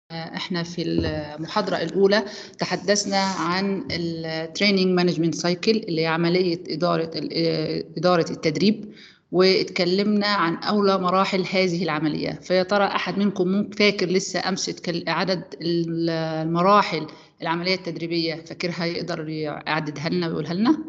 احنا في المحاضرة الأولى تحدثنا عن التريننج مانجمنت سايكل اللي هي عملية إدارة إدارة التدريب واتكلمنا عن أولى مراحل هذه العملية فيا ترى أحد منكم ممكن فاكر لسه أمس عدد المراحل العملية التدريبية فاكرها يقدر يعددها لنا ويقولها لنا؟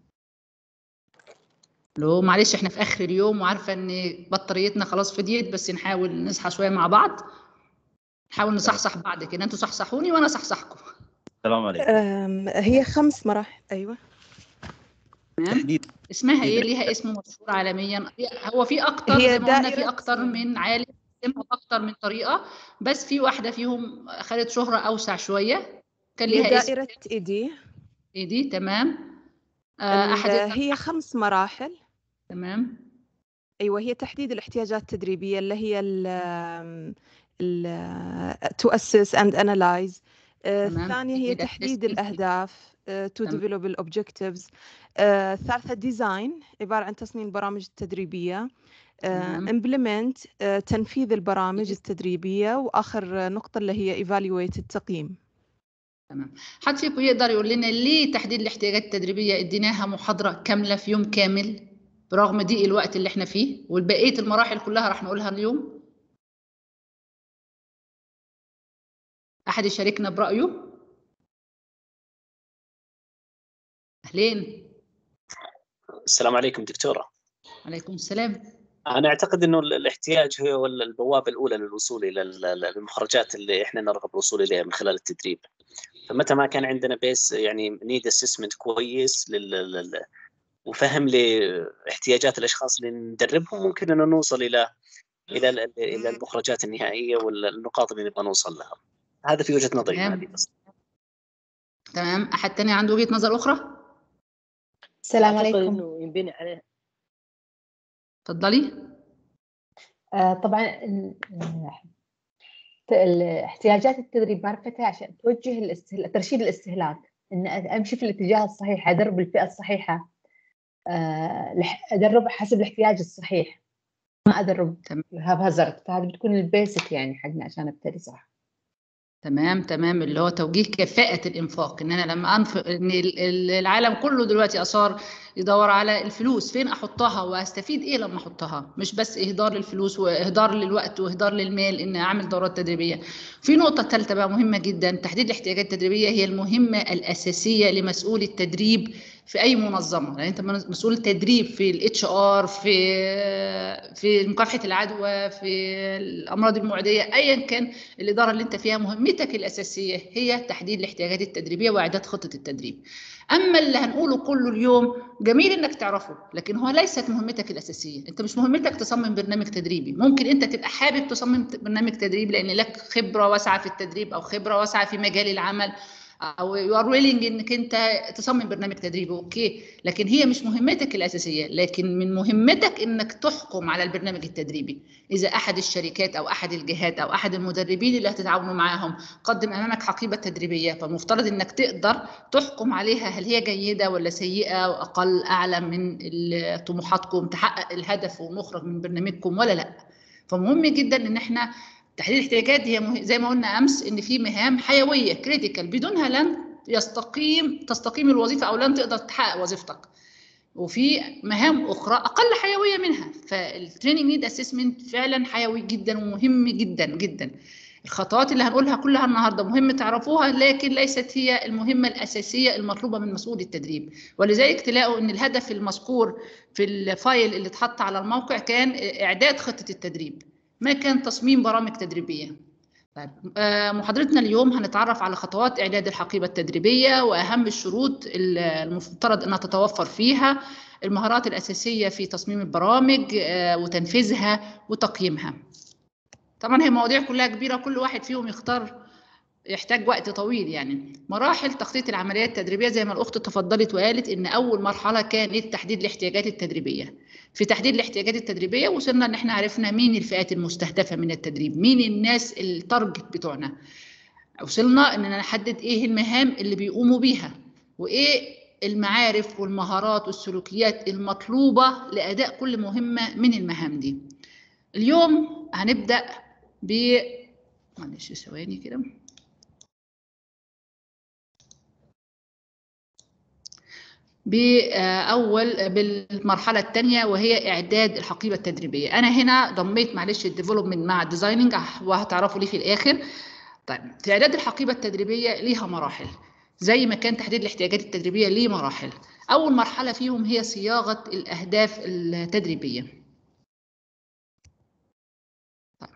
لو معلش احنا في آخر اليوم وعارفة إن بطاريتنا خلاص فضيت بس نحاول نصحى شوية مع بعض نحاول نصحصح بعض كده انتوا صحصحوني وانا صحصحكم السلام عليكم هي خمس مراحل ايوه تمام تحديد اسمها ايه ليها اسم مشهور عالميا هو في اكتر هي زي ما قلنا في دائرة- اكتر من عالم اسمها باكتر من طريقه بس في واحده فيهم خدت شهره اوسع شويه كان هي ليها اسم دائرة ايدي ايه دي تمام آه احد هي خمس مراحل تمام ايوه هي تحديد الاحتياجات التدريبيه اللي هي ال ال to assess and analyze آه، تمام. الثانيه هي تحديد تحديد assessment. الاهداف آه، to تمام. develop الobjectives آه، الثالثه ديزاين عباره عن تصميم البرامج التدريبيه آه، تمام. implement آه، تنفيذ البرامج التدريبيه واخر نقطه اللي هي evaluate التقييم حد فيكم يقدر يقول لنا ليه تحديد الاحتياجات التدريبيه اديناها محاضره كامله في يوم كامل برغم ضيق الوقت اللي احنا فيه والبقيه المراحل كلها راح نقولها اليوم احد يشاركنا برايه اهلين السلام عليكم دكتورة عليكم السلام أنا أعتقد أنه ال- الاحتياج هو ال- البوابة الأولى للوصول إلى ال- ال- المخرجات اللي إحنا نرغب الوصول إليها من خلال التدريب فمتى ما كان عندنا بيس يعني نيد اسسمنت كويس لل لل- وفهم لاحتياجات الأشخاص اللي ندربهم ممكن أنه نوصل إلى إلى ال- إلى المخرجات النهائية والنقاط اللي نبغى نوصل لها هذا في وجهة نظري تمام. هذه بس تمام احد تاني عنده وجهه نظر اخرى السلام أعتقد عليكم انه ينبني عليه اتفضلي آه طبعا ال- آه، ت- الاحتياجات التدريب معرفتها عشان توجه الاستهلاك ترشيد الاستهلاك ان امشي في الاتجاه الصحيح ادرب الفئه الصحيحه آه لح- ادرب حسب الاحتياج الصحيح ما ادرب تمام. هاب هازارد فهذه بتكون البيسك يعني حقنا عشان ابتدي صح تمام تمام اللي هو توجيه كفاءة الإنفاق إن أنا لما أنفق إن ال- ال- العالم كله دلوقتي أصار يدور على الفلوس فين أحطها وهستفيد إيه لما أحطها مش بس إهدار للفلوس وإهدار للوقت وإهدار للمال إن أعمل دورات تدريبية في نقطة ثالثة بقى مهمة جدا تحديد الاحتياجات التدريبية هي المهمة الأساسية لمسؤول التدريب في أي منظمة يعني أنت مسؤول تدريب في الاتش ار في في مكافحة العدوى في الأمراض المعدية أيا كان الإدارة اللي أنت فيها مهمتك الأساسية هي تحديد الاحتياجات التدريبية وإعداد خطة التدريب. أما اللي هنقوله كله اليوم جميل إنك تعرفه لكن هو ليست مهمتك الأساسية، أنت مش مهمتك تصمم برنامج تدريبي، ممكن أنت تبقى حابب تصمم برنامج تدريبي لأن لك خبرة واسعة في التدريب أو خبرة واسعة في مجال العمل او يو ار ويلنج انك انت تصمم برنامج تدريبي اوكي لكن هي مش مهمتك الاساسيه لكن من مهمتك انك تحكم على البرنامج التدريبي اذا احد الشركات او احد الجهات او احد المدربين اللي هتتعاونوا معاهم قدم امامك حقيبه تدريبيه فالمفترض انك تقدر تحكم عليها هل هي جيده ولا سيئه واقل اعلى من طموحاتكم تحقق الهدف والمخرج من برنامجكم ولا لا فمهم جدا ان احنا تحديد الاحتياجات هي مه... زي ما قلنا امس ان في مهام حيويه كريتيكال بدونها لن يستقيم تستقيم الوظيفه او لن تقدر تحقق وظيفتك وفي مهام اخرى اقل حيويه منها فالتريننج نيد اسسمنت فعلا حيوي جدا ومهم جدا جدا الخطوات اللي هنقولها كلها النهارده مهم تعرفوها لكن ليست هي المهمه الاساسيه المطلوبه من مسؤول التدريب ولذلك تلاقوا ان الهدف المذكور في الفايل اللي اتحط على الموقع كان اعداد خطه التدريب ما كان تصميم برامج تدريبيه طيب محاضرتنا اليوم هنتعرف على خطوات اعداد الحقيبه التدريبيه واهم الشروط المفترض انها تتوفر فيها المهارات الاساسيه في تصميم البرامج وتنفيذها وتقييمها طبعا هي مواضيع كلها كبيره كل واحد فيهم يختار يحتاج وقت طويل يعني مراحل تخطيط العمليات التدريبيه زي ما الاخت تفضلت وقالت ان اول مرحله كانت تحديد الاحتياجات التدريبيه في تحديد الاحتياجات التدريبيه وصلنا ان احنا عرفنا مين الفئات المستهدفه من التدريب مين الناس التارجت بتوعنا وصلنا اننا نحدد ايه المهام اللي بيقوموا بيها وايه المعارف والمهارات والسلوكيات المطلوبه لاداء كل مهمه من المهام دي اليوم هنبدا ب معلش ثواني كده بأول بالمرحلة الثانية وهي إعداد الحقيبة التدريبية أنا هنا ضميت معلش الديفلوبمنت مع الديزايننج وهتعرفوا ليه في الآخر طيب في إعداد الحقيبة التدريبية ليها مراحل زي ما كان تحديد الاحتياجات التدريبية ليه مراحل أول مرحلة فيهم هي صياغة الأهداف التدريبية طيب.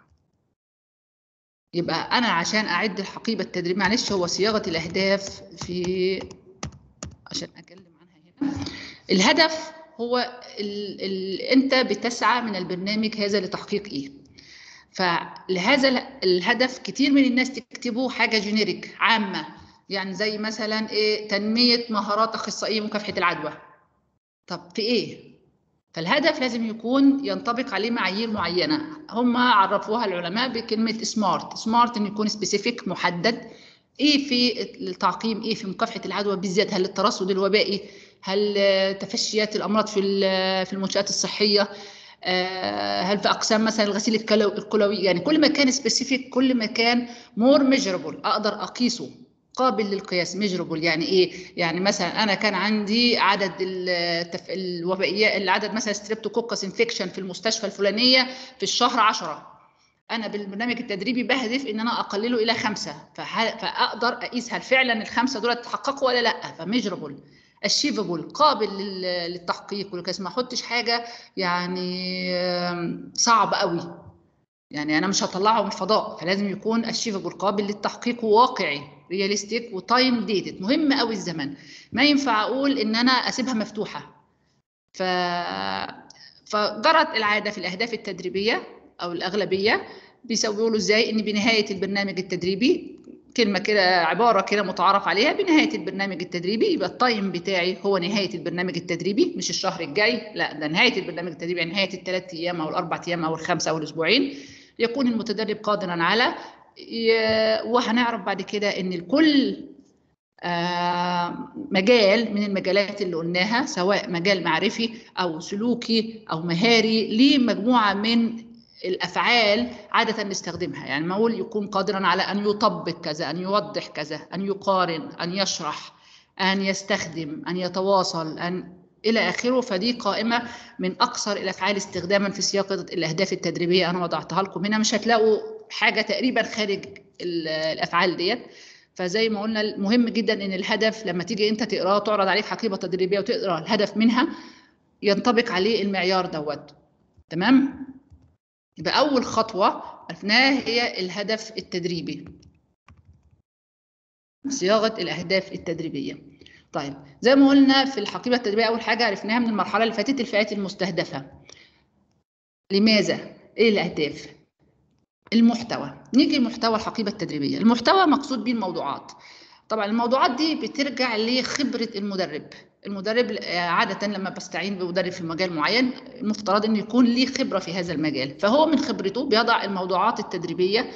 يبقى أنا عشان أعد الحقيبة التدريبية معلش هو صياغة الأهداف في عشان أتكلم عنها هنا الهدف هو ال... ال... أنت بتسعى من البرنامج هذا لتحقيق إيه فلهذا الهدف كتير من الناس تكتبه حاجة جينيريك عامة يعني زي مثلا ايه تنميه مهارات اخصائيه مكافحه العدوى طب في ايه فالهدف لازم يكون ينطبق عليه معايير معينه هم عرفوها العلماء بكلمه سمارت سمارت انه يكون سبيسيفيك محدد ايه في التعقيم ايه في مكافحه العدوى بالذات هل الترصد الوبائي هل تفشيات الامراض في في المنشات الصحيه هل في اقسام مثلا الغسيل الكلوي يعني كل ما كان سبيسيفيك كل ما كان مور ميجربل اقدر اقيسه قابل للقياس ميجربل يعني ايه يعني مثلا انا كان عندي عدد التف... الوبائيات العدد مثلا ستريبتوكوكس انفكشن في المستشفى الفلانيه في الشهر 10 انا بالبرنامج التدريبي بهدف ان انا اقلله الى خمسه فه... فاقدر اقيس هل فعلا الخمسه دول تحققوا ولا لا فميجربل اشيفبل قابل لل... للتحقيق والقياس ما احطش حاجه يعني صعب قوي يعني انا مش هطلعه من الفضاء فلازم يكون اشيفبل قابل للتحقيق وواقعي رياليستيك وتايم ديتد مهم قوي الزمن ما ينفع اقول ان انا اسيبها مفتوحه ف فجرت العاده في الاهداف التدريبيه او الاغلبيه بيسووا له ازاي ان بنهايه البرنامج التدريبي كلمه كده عباره كده متعارف عليها بنهايه البرنامج التدريبي يبقى التايم بتاعي هو نهايه البرنامج التدريبي مش الشهر الجاي لا ده نهايه البرنامج التدريبي يعني نهايه الثلاث ايام او الاربع ايام او الخمسه او الاسبوعين يكون المتدرب قادرا على وهنعرف بعد كده ان الكل مجال من المجالات اللي قلناها سواء مجال معرفي او سلوكي او مهاري ليه مجموعه من الافعال عاده نستخدمها يعني ما اقول يكون قادرا على ان يطبق كذا ان يوضح كذا ان يقارن ان يشرح ان يستخدم ان يتواصل ان الى اخره فدي قائمه من اكثر الافعال استخداما في سياق الاهداف التدريبيه انا وضعتها لكم هنا مش هتلاقوا حاجه تقريبا خارج الافعال ديت فزي ما قلنا مهم جدا ان الهدف لما تيجي انت تقراه تعرض عليك حقيبه تدريبيه وتقرا الهدف منها ينطبق عليه المعيار دوت تمام يبقى اول خطوه عرفناها هي الهدف التدريبي صياغه الاهداف التدريبيه طيب زي ما قلنا في الحقيبه التدريبيه اول حاجه عرفناها من المرحله اللي فاتت الفئات المستهدفه لماذا ايه الاهداف المحتوى نيجي لمحتوى الحقيبه التدريبيه المحتوى مقصود به الموضوعات طبعا الموضوعات دي بترجع لخبره المدرب المدرب عاده لما بستعين بمدرب في مجال معين المفترض انه يكون ليه خبره في هذا المجال فهو من خبرته بيضع الموضوعات التدريبيه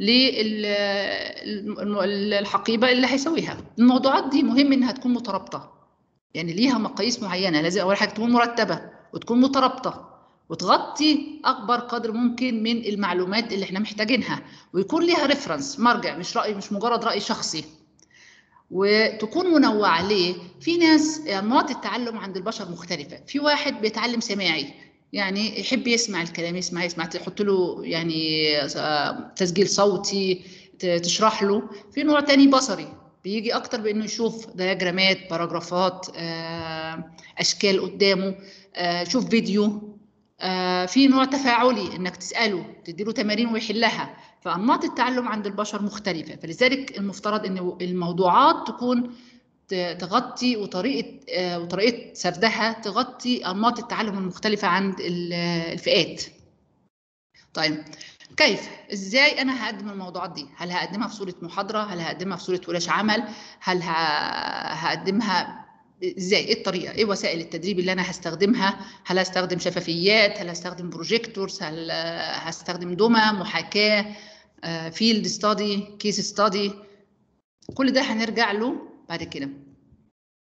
للحقيبه اللي هيسويها الموضوعات دي مهم انها تكون مترابطه يعني ليها مقاييس معينه لازم اول حاجه تكون مرتبه وتكون مترابطه وتغطي اكبر قدر ممكن من المعلومات اللي احنا محتاجينها ويكون ليها ريفرنس مرجع مش راي مش مجرد راي شخصي وتكون منوعه ليه في ناس انماط التعلم عند البشر مختلفه في واحد بيتعلم سماعي يعني يحب يسمع الكلام يسمع يسمع تحط له يعني تسجيل صوتي تشرح له في نوع تاني بصري بيجي اكتر بانه يشوف دياجرامات باراجرافات اشكال قدامه شوف فيديو في نوع تفاعلي انك تساله تديله تمارين ويحلها فانماط التعلم عند البشر مختلفه فلذلك المفترض ان الموضوعات تكون تغطي وطريقه وطريقه سردها تغطي انماط التعلم المختلفه عند الفئات طيب كيف ازاي انا هقدم الموضوعات دي هل هقدمها في صوره محاضره هل هقدمها في صوره ورش عمل هل هقدمها ازاي ايه الطريقه ايه وسائل التدريب اللي انا هستخدمها هل هستخدم شفافيات هل هستخدم بروجيكتورز هل هستخدم دمى محاكاه فيلد ستادي كيس ستادي كل ده هنرجع له بعد كده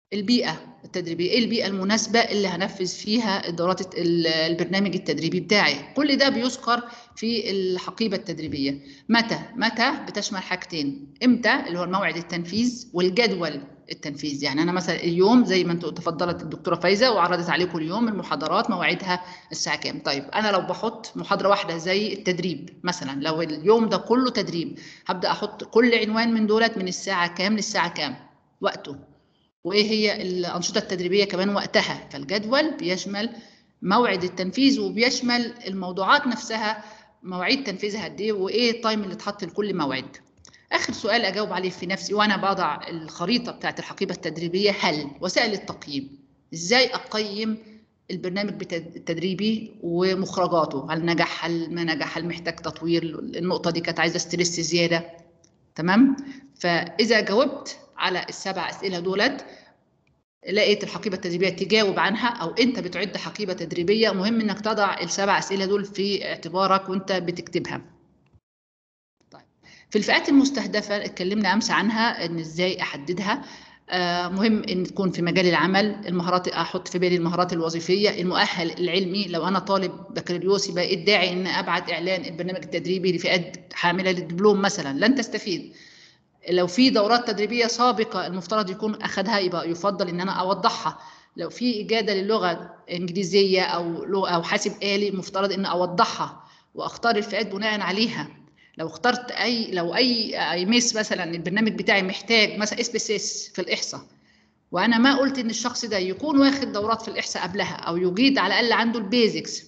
البيئة التدريبية ايه البيئة المناسبة اللي هنفذ فيها الدورات البرنامج التدريبي بتاعي كل ده بيذكر في الحقيبة التدريبية متى متى بتشمل حاجتين امتى اللي هو الموعد التنفيذ والجدول التنفيذ يعني انا مثلا اليوم زي ما انتوا تفضلت الدكتوره فايزه وعرضت عليكم اليوم المحاضرات مواعيدها الساعه كام طيب انا لو بحط محاضره واحده زي التدريب مثلا لو اليوم ده كله تدريب هبدا احط كل عنوان من دولت من الساعه كام للساعه كام وقته وايه هي الانشطه التدريبيه كمان وقتها فالجدول بيشمل موعد التنفيذ وبيشمل الموضوعات نفسها مواعيد تنفيذها قد ايه وايه التايم اللي اتحط لكل موعد اخر سؤال اجاوب عليه في نفسي وانا بضع الخريطه بتاعت الحقيبه التدريبيه هل وسائل التقييم ازاي اقيم البرنامج التدريبي ومخرجاته هل نجح هل ما نجح هل محتاج تطوير النقطه دي كانت عايزه ستريس زياده تمام فاذا جاوبت على السبع اسئله دولت لقيت الحقيبه التدريبيه تجاوب عنها او انت بتعد حقيبه تدريبيه مهم انك تضع السبع اسئله دول في اعتبارك وانت بتكتبها طيب في الفئات المستهدفه اتكلمنا امس عنها ان ازاي احددها آه مهم ان تكون في مجال العمل المهارات احط في بالي المهارات الوظيفيه المؤهل العلمي لو انا طالب بكالوريوس يبقى ايه الداعي ان ابعت اعلان البرنامج التدريبي لفئات حامله للدبلوم مثلا لن تستفيد لو في دورات تدريبيه سابقه المفترض يكون اخذها يبقى يفضل ان انا اوضحها لو في اجاده للغه انجليزيه او لغه او حاسب آلي مفترض ان اوضحها واختار الفئات بناء عليها لو اخترت اي لو اي اي ميس مثلا البرنامج بتاعي محتاج مثلا اس بي سي اس في الاحصاء وانا ما قلت ان الشخص ده يكون واخد دورات في الاحصاء قبلها او يجيد على الاقل عنده البيزكس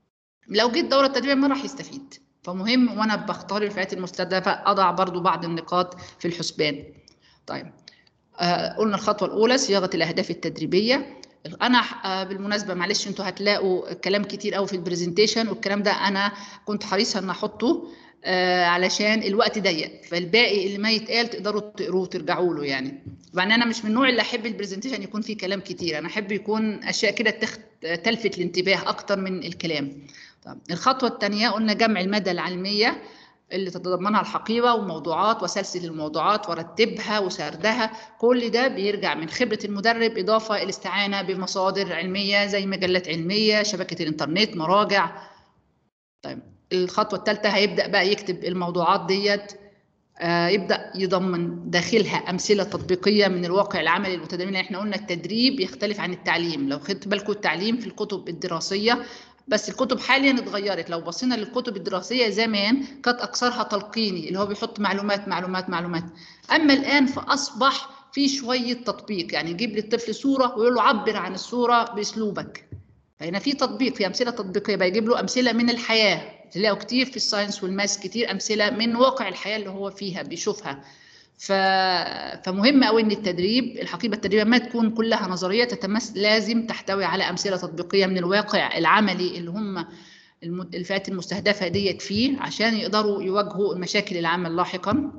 لو جيت دوره تدريبيه ما راح يستفيد فمهم وانا بختار الفئات المستهدفه اضع برضو بعض النقاط في الحسبان طيب آه قلنا الخطوه الاولى صياغه الاهداف التدريبيه انا آه بالمناسبه معلش انتوا هتلاقوا كلام كتير قوي في البرزنتيشن والكلام ده انا كنت حريصه ان احطه آه علشان الوقت ضيق فالباقي اللي ما يتقال تقدروا تقروه وترجعوا له يعني مع ان انا مش من النوع اللي احب البرزنتيشن يكون فيه كلام كتير انا احب يكون اشياء كده تخت... تلفت الانتباه اكتر من الكلام طب الخطوه الثانيه قلنا جمع الماده العلميه اللي تتضمنها الحقيبه وموضوعات وسلسل الموضوعات ورتبها وسردها كل ده بيرجع من خبره المدرب اضافه الاستعانه بمصادر علميه زي مجلات علميه شبكه الانترنت مراجع طيب الخطوه الثالثه هيبدا بقى يكتب الموضوعات ديت آه يبدا يضمن داخلها امثله تطبيقيه من الواقع العملي المتدربين احنا قلنا التدريب يختلف عن التعليم لو خدت بالكم التعليم في الكتب الدراسيه بس الكتب حاليا اتغيرت لو بصينا للكتب الدراسيه زمان كانت اكثرها تلقيني اللي هو بيحط معلومات معلومات معلومات اما الان فاصبح في شويه تطبيق يعني يجيب للطفل صوره ويقول له عبر عن الصوره باسلوبك فهنا في تطبيق في امثله تطبيقيه بيجيب له امثله من الحياه تلاقوا كتير في الساينس والماس كتير امثله من واقع الحياه اللي هو فيها بيشوفها ف... فمهم قوي ان التدريب الحقيبه التدريبيه ما تكون كلها نظريه تتمس لازم تحتوي على امثله تطبيقيه من الواقع العملي اللي هم الفئات المستهدفه ديت فيه عشان يقدروا يواجهوا المشاكل العامه لاحقا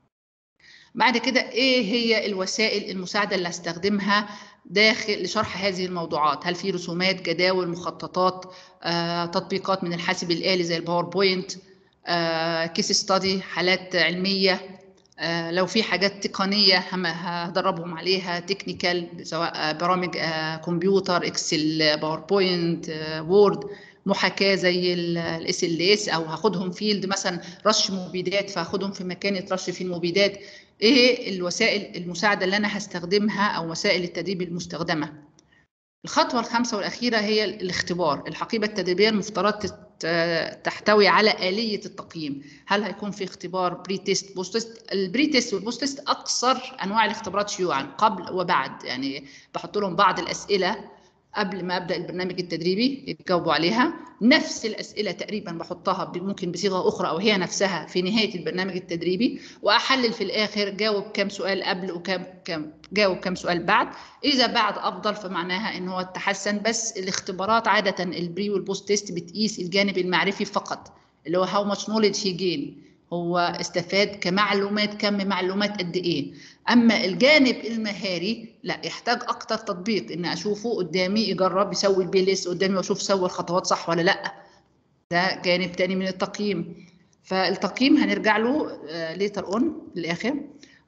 بعد كده ايه هي الوسائل المساعده اللي هستخدمها داخل لشرح هذه الموضوعات هل في رسومات جداول مخططات آه، تطبيقات من الحاسب الآلي زي الباوربوينت آه، كيس ستادي حالات علمية آه، لو في حاجات تقنية هدربهم عليها تكنيكال سواء برامج كمبيوتر اكسل باوربوينت وورد محاكاه زي الاس ال اس او هاخدهم فيلد مثلا رش مبيدات فهاخدهم في مكان يترش فيه المبيدات ايه الوسائل المساعده اللي انا هستخدمها او وسائل التدريب المستخدمه الخطوه الخامسه والاخيره هي الاختبار الحقيبه التدريبيه المفترض تحتوي على آلية التقييم هل هيكون في اختبار بري تيست بوست تيست البري تيست والبوست تيست أقصر أنواع الاختبارات شيوعا قبل وبعد يعني بحط لهم بعض الأسئلة قبل ما ابدا البرنامج التدريبي يتجاوبوا عليها نفس الاسئله تقريبا بحطها ممكن بصيغه اخرى او هي نفسها في نهايه البرنامج التدريبي واحلل في الاخر جاوب كم سؤال قبل وكم كم جاوب كم سؤال بعد اذا بعد افضل فمعناها ان هو تحسن بس الاختبارات عاده البري والبوست تيست بتقيس الجانب المعرفي فقط اللي هو هاو ماتش نوليدج هي جين هو استفاد كمعلومات كم معلومات قد ايه اما الجانب المهاري لا يحتاج اكتر تطبيق ان اشوفه قدامي يجرب يسوي البي ليست قدامي واشوف سوى الخطوات صح ولا لا ده جانب تاني من التقييم فالتقييم هنرجع له ليتر اون للاخر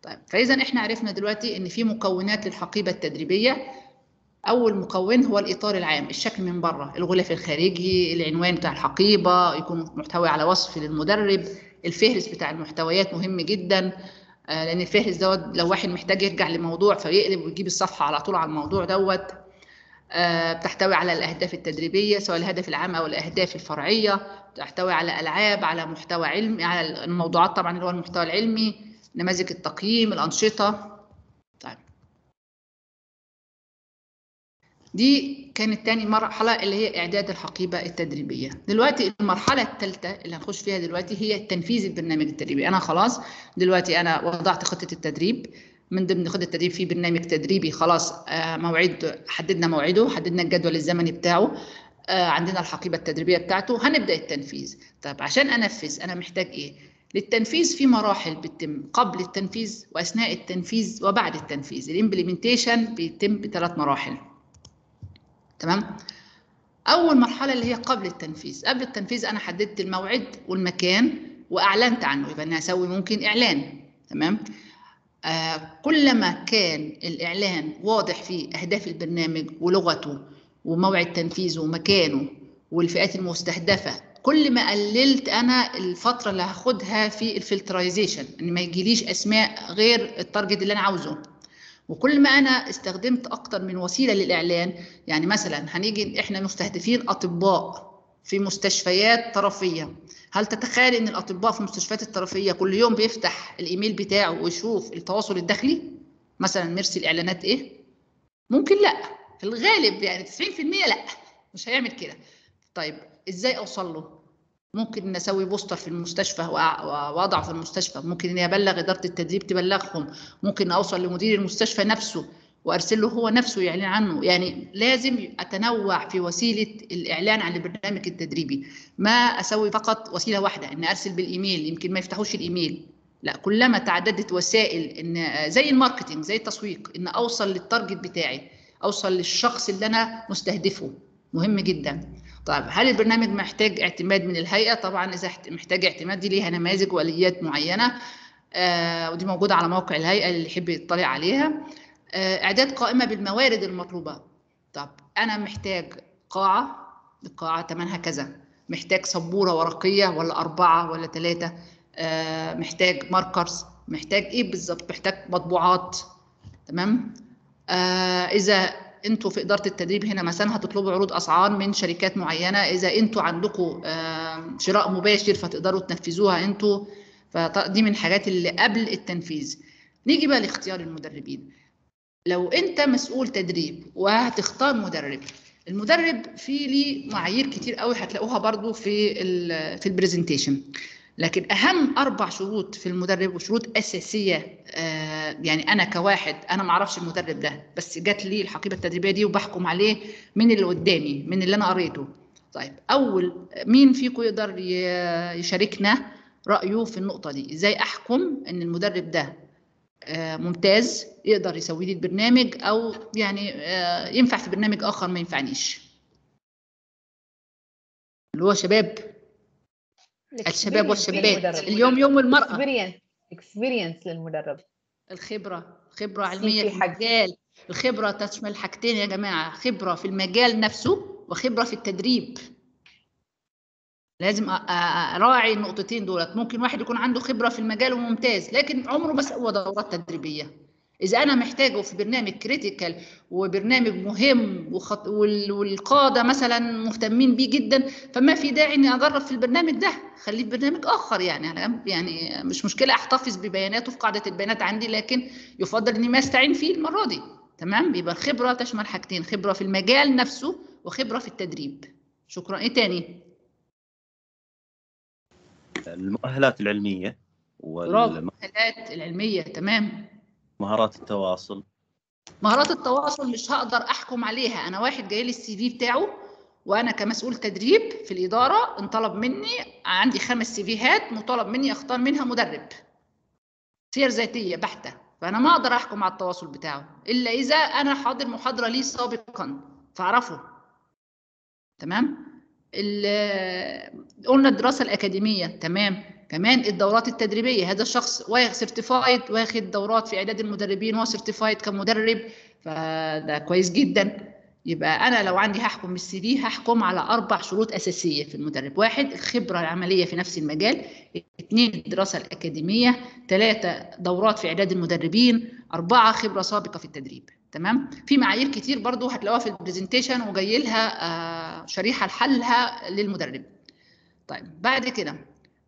طيب فاذا احنا عرفنا دلوقتي ان في مكونات للحقيبه التدريبيه اول مكون هو الاطار العام الشكل من بره الغلاف الخارجي العنوان بتاع الحقيبه يكون محتوي على وصف للمدرب الفهرس بتاع المحتويات مهم جدا آه، لان الفهرس دوت لو واحد محتاج يرجع لموضوع فيقلب ويجيب الصفحه على طول على الموضوع دوت آه، بتحتوي على الاهداف التدريبيه سواء الهدف العام او الاهداف الفرعيه تحتوي على العاب على محتوى علمي على الموضوعات طبعا اللي هو المحتوى العلمي نماذج التقييم الانشطه طيب دي كانت تاني مرحلة اللي هي إعداد الحقيبة التدريبية دلوقتي المرحلة الثالثة اللي هنخش فيها دلوقتي هي تنفيذ البرنامج التدريبي أنا خلاص دلوقتي أنا وضعت خطة التدريب من ضمن خطة التدريب في برنامج تدريبي خلاص آه، موعد حددنا موعده حددنا الجدول الزمني بتاعه آه، عندنا الحقيبة التدريبية بتاعته هنبدأ التنفيذ طيب عشان أنفذ أنا محتاج إيه للتنفيذ في مراحل بتتم قبل التنفيذ واثناء التنفيذ وبعد التنفيذ الامبلمنتيشن بيتم بثلاث مراحل تمام اول مرحله اللي هي قبل التنفيذ قبل التنفيذ انا حددت الموعد والمكان واعلنت عنه يبقى انا هسوي ممكن اعلان تمام آه كلما كان الاعلان واضح في اهداف البرنامج ولغته وموعد تنفيذه ومكانه والفئات المستهدفه كل ما قللت انا الفتره اللي هاخدها في الفلترايزيشن ان ما يجيليش اسماء غير التارجت اللي انا عاوزه وكل ما انا استخدمت اكتر من وسيله للاعلان يعني مثلا هنيجي احنا مستهدفين اطباء في مستشفيات طرفيه هل تتخيل ان الاطباء في المستشفيات الطرفيه كل يوم بيفتح الايميل بتاعه ويشوف التواصل الداخلي مثلا مرسي الاعلانات ايه ممكن لا في الغالب يعني 90% لا مش هيعمل كده طيب ازاي اوصل له ممكن ان اسوي بوستر في المستشفى واضعه في المستشفى ممكن اني ابلغ اداره التدريب تبلغهم ممكن اوصل لمدير المستشفى نفسه وارسل له هو نفسه يعلن عنه يعني لازم اتنوع في وسيله الاعلان عن البرنامج التدريبي ما اسوي فقط وسيله واحده ان ارسل بالايميل يمكن ما يفتحوش الايميل لا كلما تعددت وسائل ان زي الماركتنج زي التسويق ان اوصل للتارجت بتاعي اوصل للشخص اللي انا مستهدفه مهم جدا طيب هل البرنامج محتاج اعتماد من الهيئه طبعا اذا محتاج اعتماد دي ليها نماذج واليات معينه آه ودي موجوده على موقع الهيئه اللي يحب يطلع عليها آه اعداد قائمه بالموارد المطلوبه طب انا محتاج قاعه القاعه ثمنها كذا محتاج سبوره ورقيه ولا اربعه ولا ثلاثه آه محتاج ماركرز محتاج ايه بالظبط محتاج مطبوعات تمام آه اذا انتوا في اداره التدريب هنا مثلا هتطلبوا عروض اسعار من شركات معينه اذا انتوا عندكم شراء مباشر فتقدروا تنفذوها انتوا فدي من الحاجات اللي قبل التنفيذ نيجي بقى لاختيار المدربين لو انت مسؤول تدريب وهتختار مدرب المدرب في ليه معايير كتير قوي هتلاقوها برضو في في البرزنتيشن لكن اهم اربع شروط في المدرب وشروط اساسيه آه يعني انا كواحد انا ما اعرفش المدرب ده بس جات لي الحقيبه التدريبيه دي وبحكم عليه من اللي قدامي من اللي انا قريته طيب اول مين فيكم يقدر يشاركنا رايه في النقطه دي ازاي احكم ان المدرب ده آه ممتاز يقدر يسوي لي البرنامج او يعني آه ينفع في برنامج اخر ما ينفعنيش اللي هو شباب الشباب والشابات اليوم يوم المرأة اكسبيرينس اكسبيرينس للمدرب الخبرة خبرة علمية في المجال الخبرة تشمل حاجتين يا جماعة خبرة في المجال نفسه وخبرة في التدريب لازم اراعي النقطتين دولت ممكن واحد يكون عنده خبرة في المجال وممتاز لكن عمره ما سوى دورات تدريبية إذا أنا محتاجه في برنامج كريتيكال وبرنامج مهم وخط... والقادة مثلا مهتمين بيه جدا فما في داعي إني أجرب في البرنامج ده خليه في برنامج آخر يعني أنا يعني مش مشكلة أحتفظ ببياناته في قاعدة البيانات عندي لكن يفضل إني ما أستعين فيه المرة دي تمام يبقى الخبرة تشمل حاجتين خبرة في المجال نفسه وخبرة في التدريب شكرا إيه تاني؟ المؤهلات العلمية والمؤهلات العلمية تمام مهارات التواصل مهارات التواصل مش هقدر احكم عليها انا واحد جاي لي السي في بتاعه وانا كمسؤول تدريب في الاداره انطلب مني عندي خمس سي فيهات مطالب مني اختار منها مدرب سير ذاتيه بحته فانا ما اقدر احكم على التواصل بتاعه الا اذا انا حاضر محاضره ليه سابقا فاعرفه تمام قلنا الدراسه الاكاديميه تمام كمان الدورات التدريبيه هذا الشخص واخد سيرتيفايد واخد دورات في اعداد المدربين هو سيرتيفايد كمدرب فده كويس جدا يبقى انا لو عندي هحكم بالسي في هحكم على اربع شروط اساسيه في المدرب واحد الخبره العمليه في نفس المجال اثنين الدراسه الاكاديميه ثلاثه دورات في اعداد المدربين اربعه خبره سابقه في التدريب تمام في معايير كتير برضو هتلاقوها في البرزنتيشن وجاي لها آه شريحه لحلها للمدرب طيب بعد كده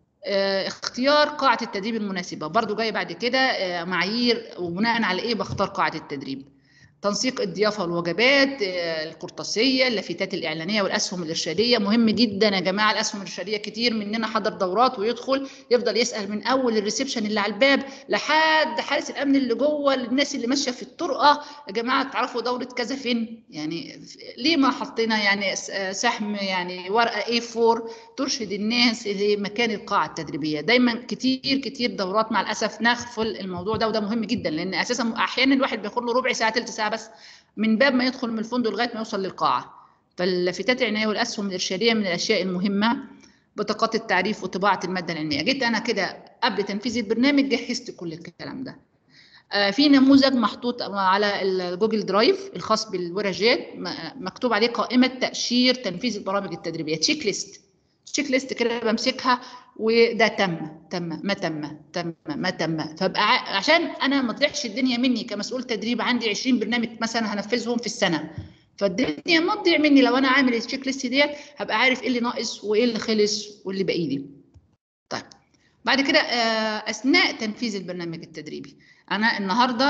آه اختيار قاعه التدريب المناسبه برضو جاي بعد كده آه معايير وبناء على ايه بختار قاعه التدريب تنسيق الضيافه والوجبات القرطاسيه اللافتات الاعلانيه والاسهم الارشاديه مهم جدا يا جماعه الاسهم الارشاديه كتير مننا حضر دورات ويدخل يفضل يسال من اول الريسبشن اللي على الباب لحد حارس الامن اللي جوه الناس اللي ماشيه في الطرقه يا جماعه تعرفوا دوره كذا فين يعني ليه ما حطينا يعني سهم يعني ورقه A4 ترشد الناس لمكان القاعه التدريبيه دايما كتير كتير دورات مع الاسف نغفل الموضوع ده وده مهم جدا لان اساسا احيانا الواحد بياخد له ربع ساعه ثلث ساعه بس من باب ما يدخل من الفندق لغايه ما يوصل للقاعه فاللافتات العنايه والاسهم الارشاديه من الاشياء المهمه بطاقات التعريف وطباعه الماده العلميه جيت انا كده قبل تنفيذ البرنامج جهزت كل الكلام ده آه في نموذج محطوط على الجوجل درايف الخاص بالورشات مكتوب عليه قائمه تاشير تنفيذ البرامج التدريبيه تشيك ليست تشيك ليست كده بمسكها وده تم تم ما تم تم ما تم فابقى عشان انا ما تضيعش الدنيا مني كمسؤول تدريب عندي 20 برنامج مثلا هنفذهم في السنه فالدنيا ما تضيع مني لو انا عامل التشيك ليست ديت هبقى عارف ايه اللي ناقص وايه اللي خلص واللي باقي لي طيب بعد كده اثناء تنفيذ البرنامج التدريبي انا النهارده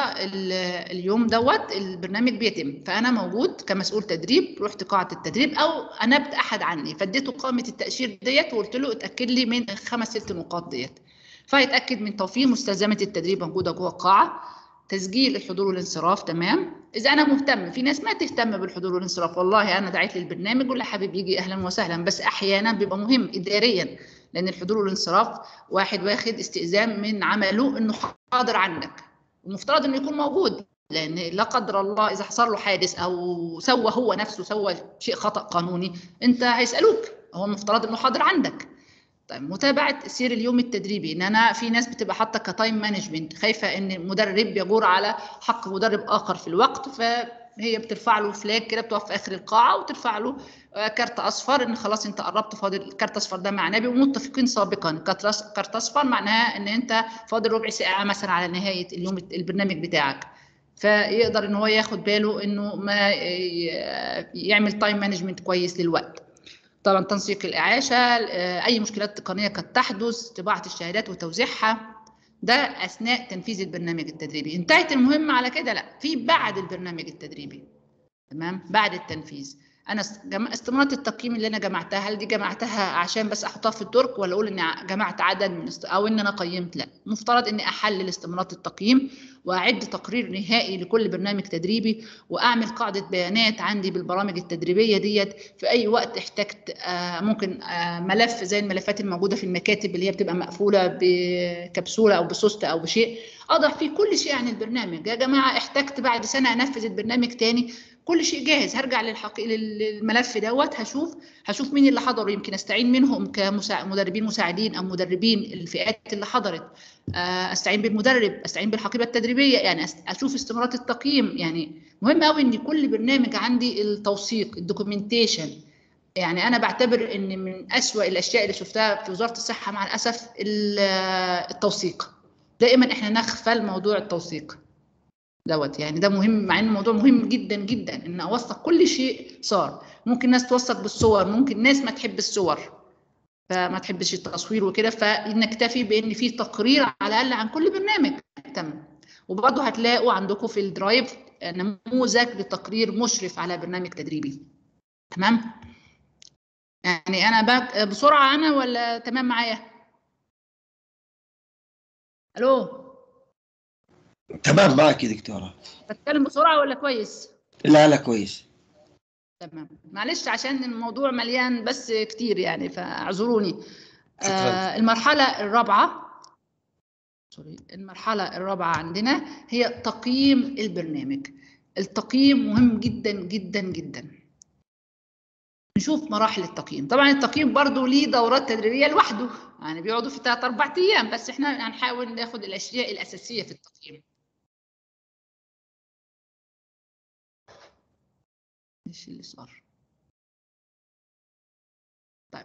اليوم دوت البرنامج بيتم فانا موجود كمسؤول تدريب رحت قاعه التدريب او انبت احد عني فاديته قائمه التاشير ديت وقلت له اتاكد لي من الخمس ست نقاط ديت فيتاكد من توفير مستلزمه التدريب موجوده جوه القاعه تسجيل الحضور والانصراف تمام اذا انا مهتم في ناس ما تهتم بالحضور والانصراف والله انا دعيت للبرنامج واللي حابب يجي اهلا وسهلا بس احيانا بيبقى مهم اداريا لان الحضور والانصراف واحد واخد استئذان من عمله انه حاضر عندك المفترض انه يكون موجود لان لا قدر الله اذا حصل له حادث او سوى هو نفسه سوى شيء خطا قانوني انت هيسالوك هو المفترض انه حاضر عندك طيب متابعه سير اليوم التدريبي ان انا في ناس بتبقى حاطه كتايم مانجمنت خايفه ان المدرب يجور على حق مدرب اخر في الوقت فهي بترفع له فلاج كده بتقف في اخر القاعه وترفع له كارت اصفر ان خلاص انت قربت فاضل الكارت اصفر ده معناه بيبقوا متفقين سابقا كارت اصفر معناها ان انت فاضل ربع ساعه مثلا على نهايه اليوم البرنامج بتاعك فيقدر ان هو ياخد باله انه ما يعمل تايم مانجمنت كويس للوقت طبعا تنسيق الاعاشه اي مشكلات تقنيه قد تحدث طباعه الشهادات وتوزيعها ده اثناء تنفيذ البرنامج التدريبي انتهت المهمه على كده لا في بعد البرنامج التدريبي تمام بعد التنفيذ انا استمارات التقييم اللي انا جمعتها هل دي جمعتها عشان بس احطها في الدرج ولا اقول اني جمعت عدد من است... او ان انا قيمت لا مفترض اني احلل استمارات التقييم واعد تقرير نهائي لكل برنامج تدريبي واعمل قاعده بيانات عندي بالبرامج التدريبيه ديت في اي وقت احتجت آه ممكن آه ملف زي الملفات الموجوده في المكاتب اللي هي بتبقى مقفوله بكبسوله او بسوست او بشيء اضع فيه كل شيء عن البرنامج يا جماعه احتجت بعد سنه انفذ البرنامج تاني كل شيء جاهز هرجع للحق... للملف دوت هشوف هشوف مين اللي حضروا يمكن استعين منهم كمدربين مساعدين او مدربين الفئات اللي حضرت استعين بالمدرب استعين بالحقيبه التدريبيه يعني اشوف استمارات التقييم يعني مهم قوي ان كل برنامج عندي التوثيق الدوكيومنتيشن يعني انا بعتبر ان من اسوا الاشياء اللي شفتها في وزاره الصحه مع الاسف التوثيق دائما احنا نغفل موضوع التوثيق دوت يعني ده مهم مع ان الموضوع مهم جدا جدا ان اوثق كل شيء صار ممكن ناس توثق بالصور ممكن ناس ما تحب الصور فما تحبش التصوير وكده فنكتفي بان في تقرير على الاقل عن كل برنامج تمام وبرضه هتلاقوا عندكم في الدرايف نموذج لتقرير مشرف على برنامج تدريبي تمام يعني انا بسرعه انا ولا تمام معايا الو تمام معك يا دكتورة بتكلم بسرعة ولا كويس؟ لا لا كويس تمام معلش عشان الموضوع مليان بس كتير يعني فاعذروني آه المرحلة الرابعة سوري المرحلة الرابعة عندنا هي تقييم البرنامج التقييم مهم جدا جدا جدا نشوف مراحل التقييم طبعا التقييم برضو ليه دورات تدريبيه لوحده يعني بيقعدوا في 3 4 ايام بس احنا هنحاول ناخد الاشياء الاساسيه في التقييم ايش اللي صار طيب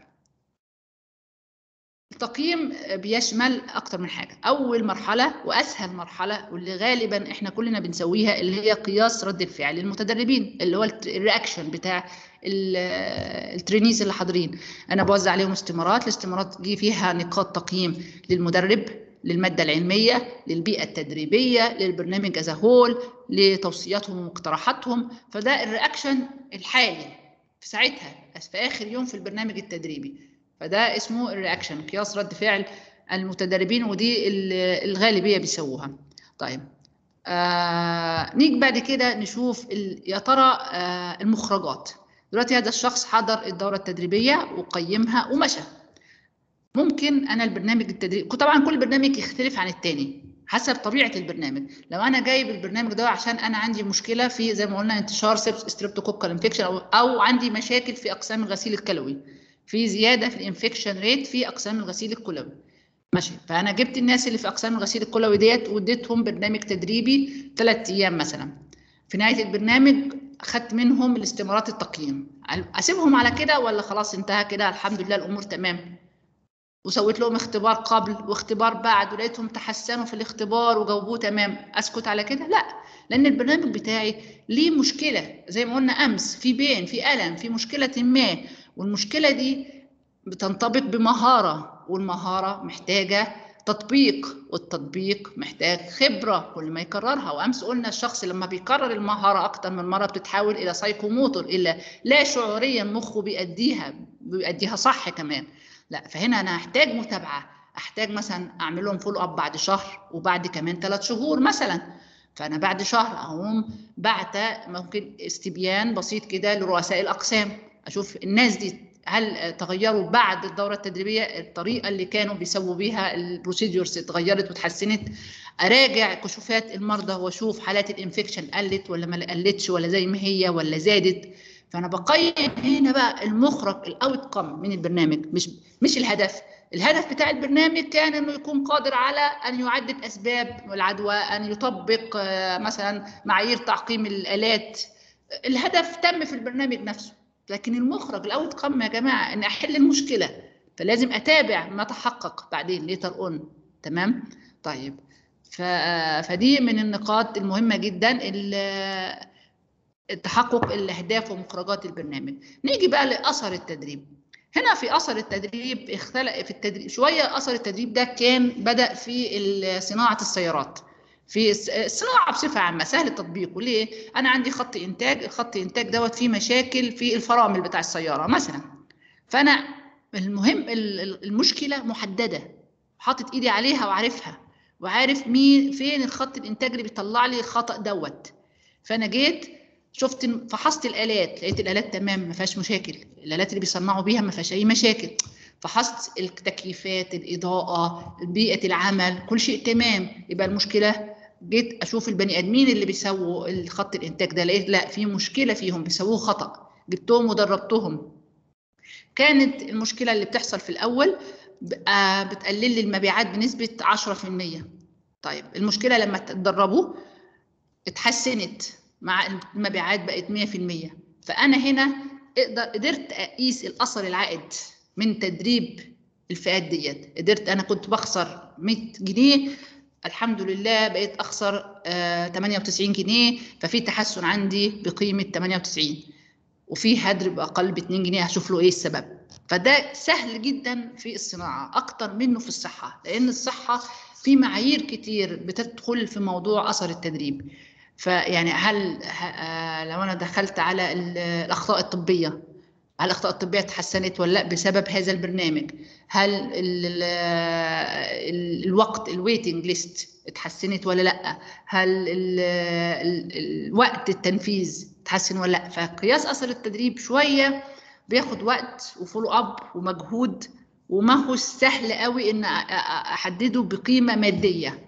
التقييم بيشمل اكتر من حاجه اول مرحله واسهل مرحله واللي غالبا احنا كلنا بنسويها اللي هي قياس رد الفعل للمتدربين اللي هو الرياكشن بتاع ال- الترينيز اللي حاضرين انا بوزع عليهم استمارات الاستمارات دي فيها نقاط تقييم للمدرب للماده العلميه للبيئه التدريبيه للبرنامج از هول لتوصياتهم ومقترحاتهم فده الرياكشن الحالي في ساعتها في اخر يوم في البرنامج التدريبي فده اسمه الرياكشن قياس رد فعل المتدربين ودي ال- الغالبيه بيسووها طيب آه نيجي بعد كده نشوف ال- يا ترى آه المخرجات دلوقتي هذا الشخص حضر الدوره التدريبيه وقيمها ومشى ممكن انا البرنامج التدريبي طبعا كل برنامج يختلف عن التاني حسب طبيعه البرنامج لو انا جايب البرنامج ده عشان انا عندي مشكله في زي ما قلنا انتشار ستريبتوكوكال انفكشن او او عندي مشاكل في اقسام الغسيل الكلوي في زياده في الانفكشن ريت في اقسام الغسيل الكلوي ماشي فانا جبت الناس اللي في اقسام الغسيل الكلوي ديت واديتهم برنامج تدريبي ثلاث ايام مثلا في نهايه البرنامج اخدت منهم الاستمارات التقييم اسيبهم على كده ولا خلاص انتهى كده الحمد لله الامور تمام وسويت لهم اختبار قبل واختبار بعد ولقيتهم تحسنوا في الاختبار وجاوبوه تمام اسكت على كده لا لان البرنامج بتاعي ليه مشكله زي ما قلنا امس في بين في الم في مشكله ما والمشكله دي بتنطبق بمهاره والمهاره محتاجه تطبيق والتطبيق محتاج خبره كل ما يكررها وامس قلنا الشخص لما بيكرر المهاره اكتر من مره بتتحول الى سايكوموتور الا لا شعوريا مخه بيأديها بيأديها صح كمان لا فهنا انا هحتاج متابعه احتاج مثلا اعمل لهم فولو اب بعد شهر وبعد كمان ثلاث شهور مثلا فانا بعد شهر اقوم بعت ممكن استبيان بسيط كده لرؤساء الاقسام اشوف الناس دي هل تغيروا بعد الدوره التدريبيه الطريقه اللي كانوا بيسووا بيها البروسيدورز اتغيرت وتحسنت اراجع كشوفات المرضى واشوف حالات الانفكشن قلت ولا ما قلتش ولا زي ما هي ولا زادت فانا بقيم هنا بقى المخرج الاوت كم من البرنامج مش مش الهدف الهدف بتاع البرنامج كان انه يكون قادر على ان يعدد اسباب العدوى ان يطبق مثلا معايير تعقيم الالات الهدف تم في البرنامج نفسه لكن المخرج الاوت كم يا جماعه ان احل المشكله فلازم اتابع ما تحقق بعدين ليتر اون تمام طيب ف... فدي من النقاط المهمه جدا اللي تحقق الاهداف ومخرجات البرنامج نيجي بقى لاثر التدريب هنا في اثر التدريب اختلف في التدريب شويه اثر التدريب ده كان بدا في صناعه السيارات في الصناعه بصفه عامه سهل تطبيقه ليه انا عندي خط انتاج الخط انتاج دوت فيه مشاكل في الفرامل بتاع السياره مثلا فانا المهم المشكله محدده حاطط ايدي عليها وعارفها وعارف مين فين الخط الانتاج اللي بيطلع لي الخطا دوت فانا جيت شفت فحصت الالات لقيت الالات تمام ما فيهاش مشاكل الالات اللي بيصنعوا بيها ما فيهاش اي مشاكل فحصت التكييفات الاضاءه بيئه العمل كل شيء تمام يبقى المشكله جيت اشوف البني ادمين اللي بيسووا الخط الانتاج ده لقيت لا في مشكله فيهم بيسووه خطا جبتهم ودربتهم كانت المشكله اللي بتحصل في الاول بتقلل لي المبيعات بنسبه 10% طيب المشكله لما تدربوا اتحسنت مع المبيعات بقت 100% فانا هنا اقدر قدرت اقيس الاثر العائد من تدريب الفئات ديت قدرت انا كنت بخسر 100 جنيه الحمد لله بقيت اخسر آه 98 جنيه ففي تحسن عندي بقيمه 98 وفي هدر باقل ب 2 جنيه هشوف له ايه السبب فده سهل جدا في الصناعه اكتر منه في الصحه لان الصحه في معايير كتير بتدخل في موضوع اثر التدريب فيعني هل لو انا دخلت على الاخطاء الطبيه هل الاخطاء الطبيه اتحسنت ولا لا بسبب هذا البرنامج هل ال ال الوقت الويتنج ليست اتحسنت ولا لا هل ال ال الوقت التنفيذ اتحسن ولا لا فقياس اثر التدريب شويه بياخد وقت وفولو اب ومجهود وما هو سهل قوي ان احدده بقيمه ماديه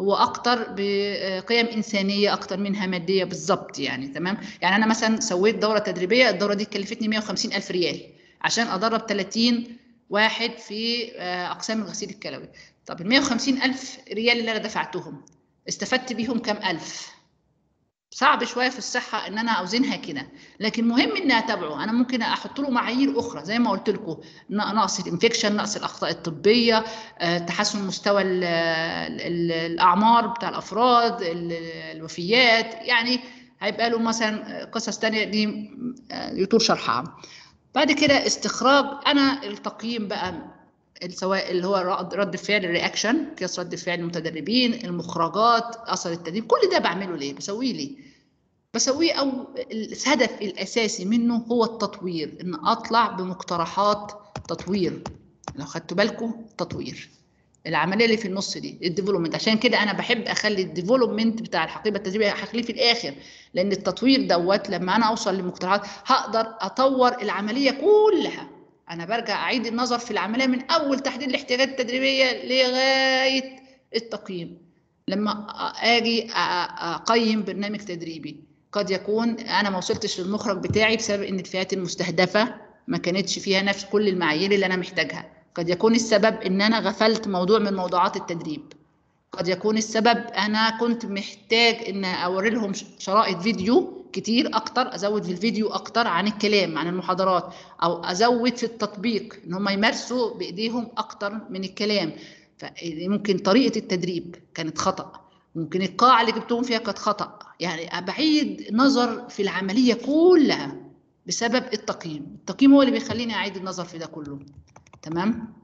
هو اكتر بقيم انسانيه اكتر منها ماديه بالظبط يعني تمام يعني انا مثلا سويت دوره تدريبيه الدوره دي كلفتني 150 الف ريال عشان ادرب 30 واحد في آه، اقسام الغسيل الكلوي طب ال 150 الف ريال اللي انا دفعتهم استفدت بيهم كام الف صعب شويه في الصحه ان انا اوزنها كده لكن مهم اني اتابعه انا ممكن احط له معايير اخرى زي ما قلت لكم نقص الانفكشن نقص الاخطاء الطبيه آه، تحسن مستوى ال ال الاعمار بتاع الافراد ال- الوفيات يعني هيبقى له مثلا قصص تانية دي آه، يطول شرحها بعد كده استخراج انا التقييم بقى سواء اللي هو رد رد فعل الرياكشن قياس رد فعل المتدربين المخرجات اثر التدريب كل ده بعمله ليه بسويه ليه بسويه او الهدف الاساسي منه هو التطوير ان اطلع بمقترحات تطوير لو خدتوا بالكم تطوير العمليه اللي في النص دي الديفلوبمنت عشان كده انا بحب اخلي الديفلوبمنت بتاع الحقيبه التدريبيه هخليه في الاخر لان التطوير دوت لما انا اوصل لمقترحات هقدر اطور العمليه كلها انا برجع اعيد النظر في العمليه من اول تحديد الاحتياجات التدريبيه لغايه التقييم لما اجي أ- اقيم برنامج تدريبي قد يكون انا ما وصلتش للمخرج بتاعي بسبب ان الفئات المستهدفه ما كانتش فيها نفس كل المعايير اللي انا محتاجها قد يكون السبب ان انا غفلت موضوع من موضوعات التدريب قد يكون السبب انا كنت محتاج ان اوري لهم ش- شرائط فيديو كتير اكتر ازود في الفيديو اكتر عن الكلام عن المحاضرات او ازود في التطبيق ان هم يمارسوا بايديهم اكتر من الكلام فممكن طريقه التدريب كانت خطا ممكن القاعه اللي جبتهم فيها كانت خطا يعني بعيد نظر في العمليه كلها بسبب التقييم التقييم هو اللي بيخليني اعيد النظر في ده كله تمام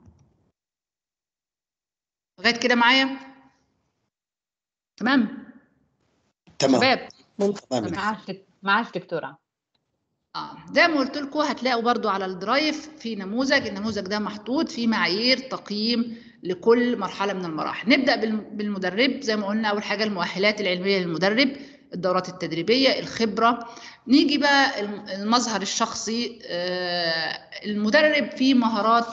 لغايه كده معايا تمام تمام شباب تمام معاش دك- معاش دكتورة اه زي ما قلت لكم هتلاقوا برضو على الدرايف في نموذج النموذج ده محطوط فيه معايير تقييم لكل مرحله من المراحل نبدا بالم- بالمدرب زي ما قلنا اول حاجه المؤهلات العلميه للمدرب الدورات التدريبيه الخبره نيجي بقى الم- المظهر الشخصي آه، المدرب فيه مهارات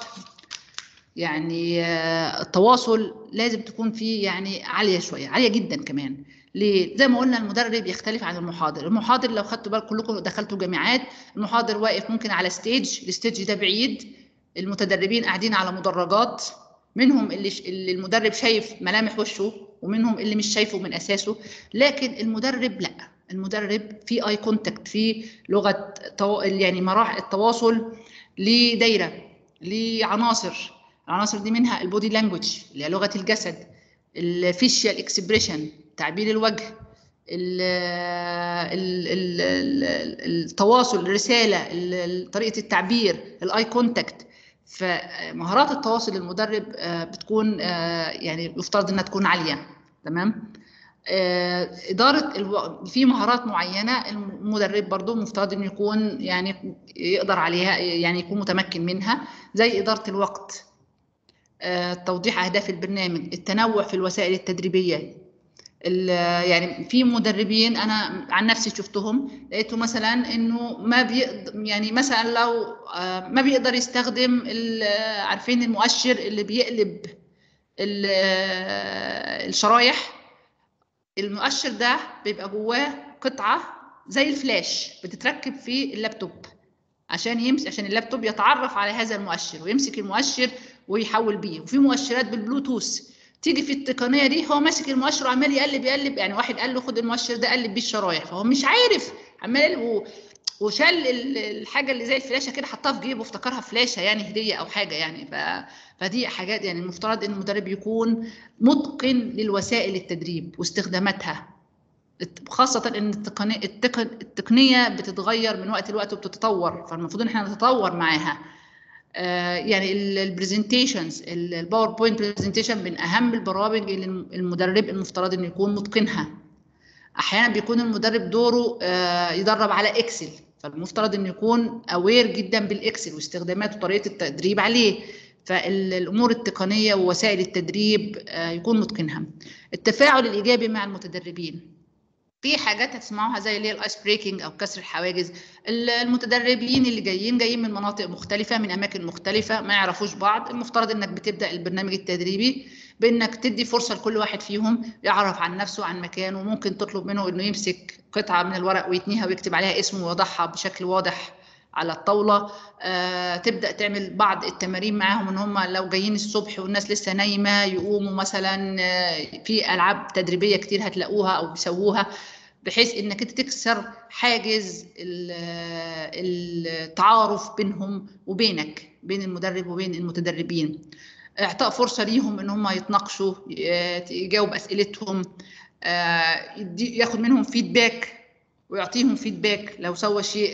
يعني آه، التواصل لازم تكون فيه يعني عاليه شويه عاليه جدا كمان ليه؟ زي ما قلنا المدرب يختلف عن المحاضر، المحاضر لو خدتوا بالكم كلكم دخلتوا جامعات، المحاضر واقف ممكن على ستيج، الستيج ده بعيد، المتدربين قاعدين على مدرجات، منهم اللي, ش... اللي المدرب شايف ملامح وشه ومنهم اللي مش شايفه من اساسه، لكن المدرب لا، المدرب في اي كونتاكت، في لغه تو... يعني مراحل التواصل ليه دايره، ليه عناصر، العناصر دي منها البودي لانجوج اللي هي لغه الجسد، الفيشيال اكسبريشن تعبير الوجه ال ال ال ال التواصل الرساله ال- طريقه التعبير الاي كونتاكت فمهارات التواصل للمدرب آه، بتكون آه، يعني يفترض انها تكون عاليه تمام آه، إدارة الو... في مهارات معينة المدرب برضو مفترض إنه يكون يعني يقدر عليها يعني يكون متمكن منها زي إدارة الوقت آه، توضيح أهداف البرنامج التنوع في الوسائل التدريبية ال- يعني في مدربين انا عن نفسي شفتهم لقيته مثلا انه ما بيقدر يعني مثلا لو آه، ما بيقدر يستخدم ال- آه، عارفين المؤشر اللي بيقلب ال- آه، الشرايح المؤشر ده بيبقى جواه قطعة زي الفلاش بتتركب في اللابتوب عشان يمسك عشان اللابتوب يتعرف على هذا المؤشر ويمسك المؤشر ويحول بيه وفي مؤشرات بالبلوتوث تيجي في التقنيه دي هو ماسك المؤشر وعمال يقلب يقلب يعني واحد قال له خد المؤشر ده قلب بيه الشرايح فهو مش عارف عمال يقلب و- وشال ال- الحاجه اللي زي الفلاشه كده حطها في جيبه افتكرها فلاشه يعني هديه او حاجه يعني ف... فدي حاجات يعني المفترض ان المدرب يكون متقن للوسائل التدريب واستخداماتها الت- خاصة ان التقنية التقن التقنية بتتغير من وقت لوقت وبتتطور فالمفروض ان احنا نتطور معاها آه، يعني البرزنتيشنز الباوربوينت برزنتيشن من اهم البرامج اللي الم- المدرب المفترض انه يكون متقنها احيانا بيكون المدرب دوره آه، يدرب على اكسل فالمفترض انه يكون اوير جدا بالاكسل واستخدامات وطريقه التدريب عليه فالامور التقنيه ووسائل التدريب آه، يكون متقنها التفاعل الايجابي مع المتدربين في حاجات هتسمعوها زي اللي هي الايس بريكنج او كسر الحواجز ال- المتدربين اللي جايين جايين من مناطق مختلفه من اماكن مختلفه ما يعرفوش بعض المفترض انك بتبدا البرنامج التدريبي بانك تدي فرصه لكل واحد فيهم يعرف عن نفسه عن مكانه ممكن تطلب منه انه يمسك قطعه من الورق ويتنيها ويكتب عليها اسمه ويوضعها بشكل واضح على الطاوله آه، تبدا تعمل بعض التمارين معاهم ان هم لو جايين الصبح والناس لسه نايمه يقوموا مثلا آه، في العاب تدريبيه كتير هتلاقوها او بيسووها بحيث انك انت تكسر حاجز ال- التعارف بينهم وبينك بين المدرب وبين المتدربين اعطاء فرصه ليهم ان هم يتناقشوا ي- يجاوب اسئلتهم آه، يدي- ياخد منهم فيدباك ويعطيهم فيدباك لو سوى شيء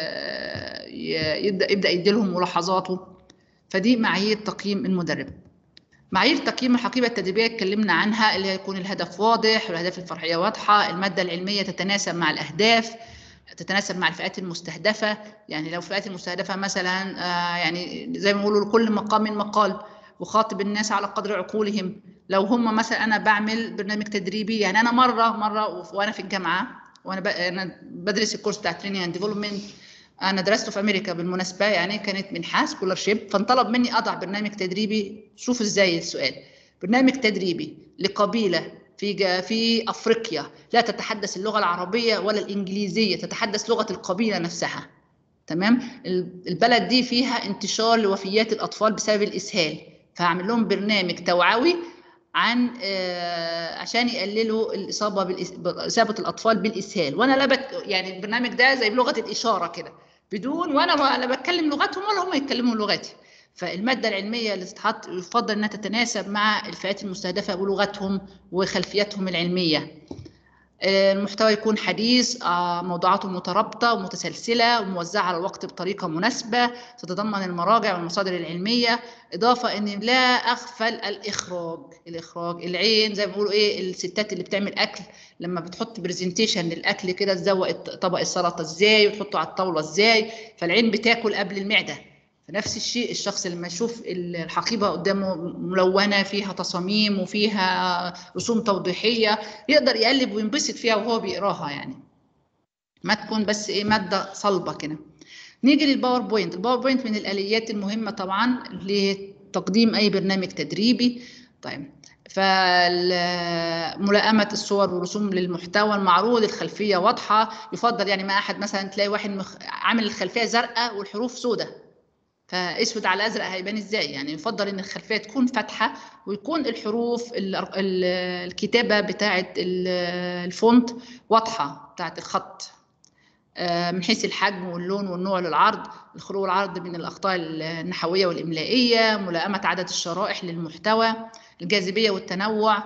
آه، ي- يبدا يبدا يديلهم ملاحظاته فدي معايير تقييم المدرب معايير تقييم الحقيبه التدريبيه اتكلمنا عنها اللي هي يكون الهدف واضح والاهداف الفرعيه واضحه الماده العلميه تتناسب مع الاهداف تتناسب مع الفئات المستهدفه يعني لو الفئات المستهدفه مثلا آه، يعني زي ما بيقولوا لكل مقام مقال وخاطب الناس على قدر عقولهم لو هم مثلا انا بعمل برنامج تدريبي يعني انا مره مره و- وانا في الجامعه وانا ب... انا بدرس الكورس بتاع تريننج اند ديفلوبمنت انا درسته في امريكا بالمناسبه يعني كانت منحه سكولرشيب فانطلب مني اضع برنامج تدريبي شوف ازاي السؤال برنامج تدريبي لقبيله في جا- في افريقيا لا تتحدث اللغه العربيه ولا الانجليزيه تتحدث لغه القبيله نفسها تمام ال- البلد دي فيها انتشار لوفيات الاطفال بسبب الاسهال فهعمل لهم برنامج توعوي عن آه، عشان يقللوا الاصابه بالإس- باصابه الاطفال بالاسهال وانا لا بك يعني البرنامج ده زي بلغه الاشاره كده بدون وانا ما- لا بتكلم لغتهم ولا هم يتكلموا لغتي فالماده العلميه اللي تتحط يفضل انها تتناسب مع الفئات المستهدفه بلغتهم وخلفياتهم العلميه آه، المحتوى يكون حديث آه، موضوعاته مترابطة ومتسلسلة وموزعة على الوقت بطريقة مناسبة تتضمن المراجع والمصادر العلمية إضافة إن لا أغفل الإخراج الإخراج العين زي ما بيقولوا إيه الستات اللي بتعمل أكل لما بتحط برزنتيشن للأكل كده تزوق الط- طبق السلطة إزاي وتحطه على الطاولة إزاي فالعين بتاكل قبل المعدة فنفس الشيء الشخص لما يشوف الحقيبة قدامه ملونة فيها تصاميم وفيها رسوم توضيحية يقدر يقلب وينبسط فيها وهو بيقراها يعني ما تكون بس ايه ماده صلبه كده نيجي للباوربوينت الباوربوينت من الاليات المهمه طبعا لتقديم اي برنامج تدريبي طيب فملائمة الصور والرسوم للمحتوى المعروض الخلفية واضحة يفضل يعني ما أحد مثلا تلاقي واحد مخ... عامل الخلفية زرقاء والحروف سوداء فاسود على ازرق هيبان ازاي يعني يفضل ان الخلفيه تكون فاتحه ويكون الحروف ال- ال- الكتابه بتاعه ال- الفونت واضحه بتاعه الخط آه، من حيث الحجم واللون والنوع للعرض الخروج والعرض من الاخطاء النحويه والاملائيه ملائمه عدد الشرائح للمحتوى الجاذبيه والتنوع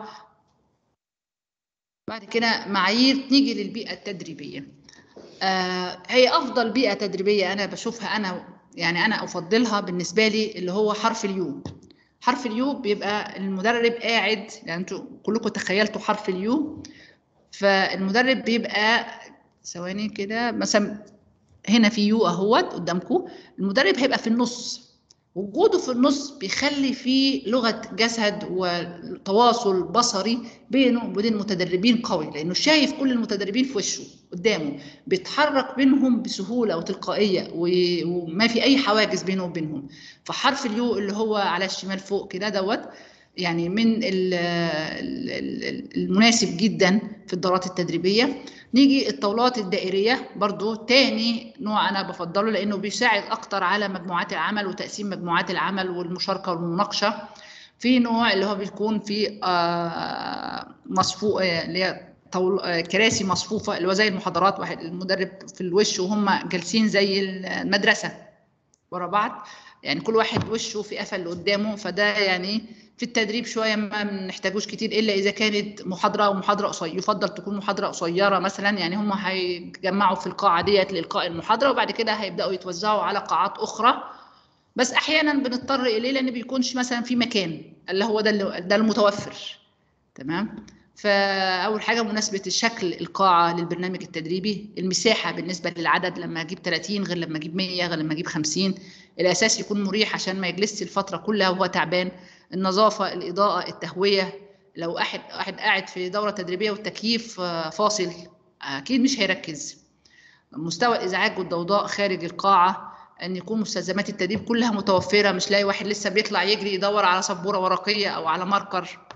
بعد كده معايير نيجي للبيئه التدريبيه آه، هي افضل بيئه تدريبيه انا بشوفها انا يعني انا افضلها بالنسبه لي اللي هو حرف اليو حرف اليو بيبقى المدرب قاعد يعني انتوا كلكم تخيلتوا حرف اليو فالمدرب بيبقى ثواني كده مثلا هنا في يو اهوت قدامكم المدرب هيبقى في النص وجوده في النص بيخلي فيه لغة جسد وتواصل بصري بينه وبين المتدربين قوي لأنه شايف كل المتدربين في وشه قدامه بيتحرك بينهم بسهولة وتلقائية و- وما في أي حواجز بينه وبينهم فحرف اليو اللي هو على الشمال فوق كده دوت يعني من ال- ال- ال- المناسب جدا في الدورات التدريبية نيجي الطاولات الدائرية برضو تاني نوع أنا بفضله لأنه بيساعد أكتر على مجموعات العمل وتقسيم مجموعات العمل والمشاركة والمناقشة في نوع اللي هو بيكون في مصفوف اللي هي طول آه، كراسي مصفوفة اللي هو زي المحاضرات واحد المدرب في الوش وهم جالسين زي المدرسة ورا بعض يعني كل واحد وشه في قفا اللي قدامه فده يعني في التدريب شويه ما بنحتاجوش كتير الا اذا كانت محاضره ومحاضره قصيره يفضل تكون محاضره قصيره مثلا يعني هم هيتجمعوا في القاعه ديت لالقاء المحاضره وبعد كده هيبداوا يتوزعوا على قاعات اخرى بس احيانا بنضطر اليه لان بيكونش مثلا في مكان اللي هو ده اللي ده المتوفر تمام فاول حاجه مناسبه الشكل القاعه للبرنامج التدريبي المساحه بالنسبه للعدد لما اجيب 30 غير لما اجيب 100 غير لما اجيب 50 الاساس يكون مريح عشان ما يجلسش الفتره كلها وهو تعبان النظافه الاضاءه التهويه لو واحد واحد قاعد في دوره تدريبيه والتكييف آه، فاصل اكيد مش هيركز مستوى الازعاج والضوضاء خارج القاعه ان يكون مستلزمات التدريب كلها متوفره مش لاقي واحد لسه بيطلع يجري يدور على سبوره ورقيه او على ماركر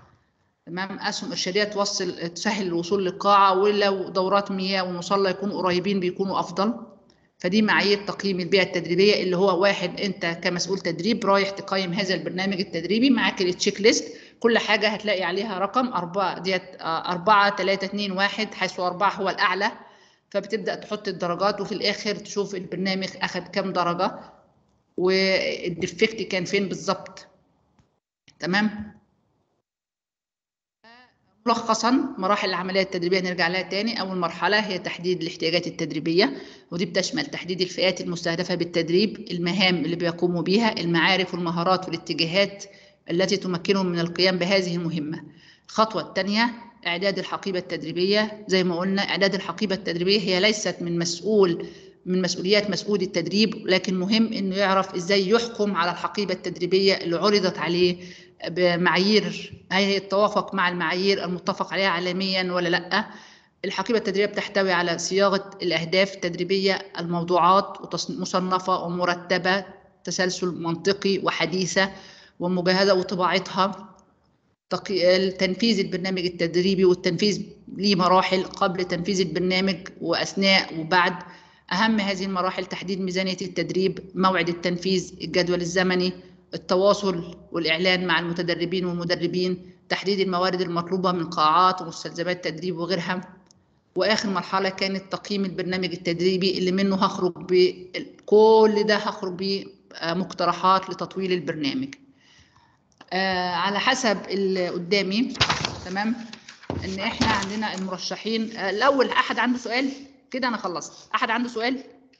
تمام اسهم ارشاديه توصل تسهل الوصول للقاعه ولو دورات مياه ومصلى يكونوا قريبين بيكونوا افضل فدي معايير تقييم البيئه التدريبيه اللي هو واحد انت كمسؤول تدريب رايح تقيم هذا البرنامج التدريبي معاك التشيك ليست كل حاجه هتلاقي عليها رقم أربعة ديت آه، أربعة تلاتة اتنين واحد حيث أربعة هو الأعلى فبتبدأ تحط الدرجات وفي الآخر تشوف البرنامج أخد كام درجة والديفكت كان فين بالظبط تمام ملخصا مراحل العمليه التدريبيه نرجع لها تاني اول مرحله هي تحديد الاحتياجات التدريبيه ودي بتشمل تحديد الفئات المستهدفه بالتدريب المهام اللي بيقوموا بيها المعارف والمهارات والاتجاهات التي تمكنهم من القيام بهذه المهمه الخطوه الثانيه اعداد الحقيبه التدريبيه زي ما قلنا اعداد الحقيبه التدريبيه هي ليست من مسؤول من مسؤوليات مسؤول التدريب لكن مهم انه يعرف ازاي يحكم على الحقيبه التدريبيه اللي عرضت عليه بمعايير هي التوافق مع المعايير المتفق عليها عالميا ولا لا الحقيبه التدريبيه بتحتوي على صياغه الاهداف التدريبيه الموضوعات مصنفه ومرتبه تسلسل منطقي وحديثه ومجهزه وطباعتها تنفيذ البرنامج التدريبي والتنفيذ ليه مراحل قبل تنفيذ البرنامج واثناء وبعد اهم هذه المراحل تحديد ميزانيه التدريب موعد التنفيذ الجدول الزمني التواصل والإعلان مع المتدربين والمدربين تحديد الموارد المطلوبة من قاعات ومستلزمات تدريب وغيرها وآخر مرحلة كانت تقييم البرنامج التدريبي اللي منه هخرج بكل ده هخرج بمقترحات لتطوير البرنامج آه على حسب اللي قدامي تمام ان احنا عندنا المرشحين آه الاول احد عنده سؤال كده انا خلصت احد عنده سؤال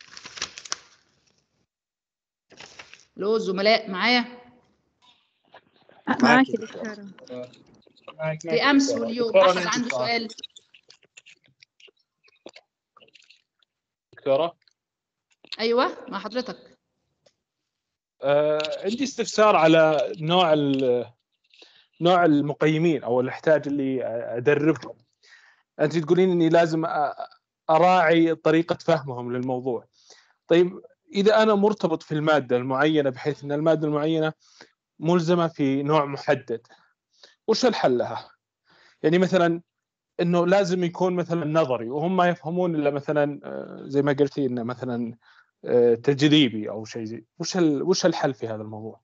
لو الزملاء معايا معاك يا دكتورة في امس واليوم احد عنده سؤال دكتورة ايوه مع حضرتك آه عندي استفسار على نوع نوع المقيمين او الاحتاج اللي ادربهم انت تقولين اني لازم اراعي طريقه فهمهم للموضوع طيب اذا انا مرتبط في الماده المعينه بحيث ان الماده المعينه ملزمه في نوع محدد وش الحل لها؟ يعني مثلا انه لازم يكون مثلا نظري وهم ما يفهمون الا مثلا زي ما قلتي انه مثلا تجريبي او شيء زي وش وش الحل في هذا الموضوع؟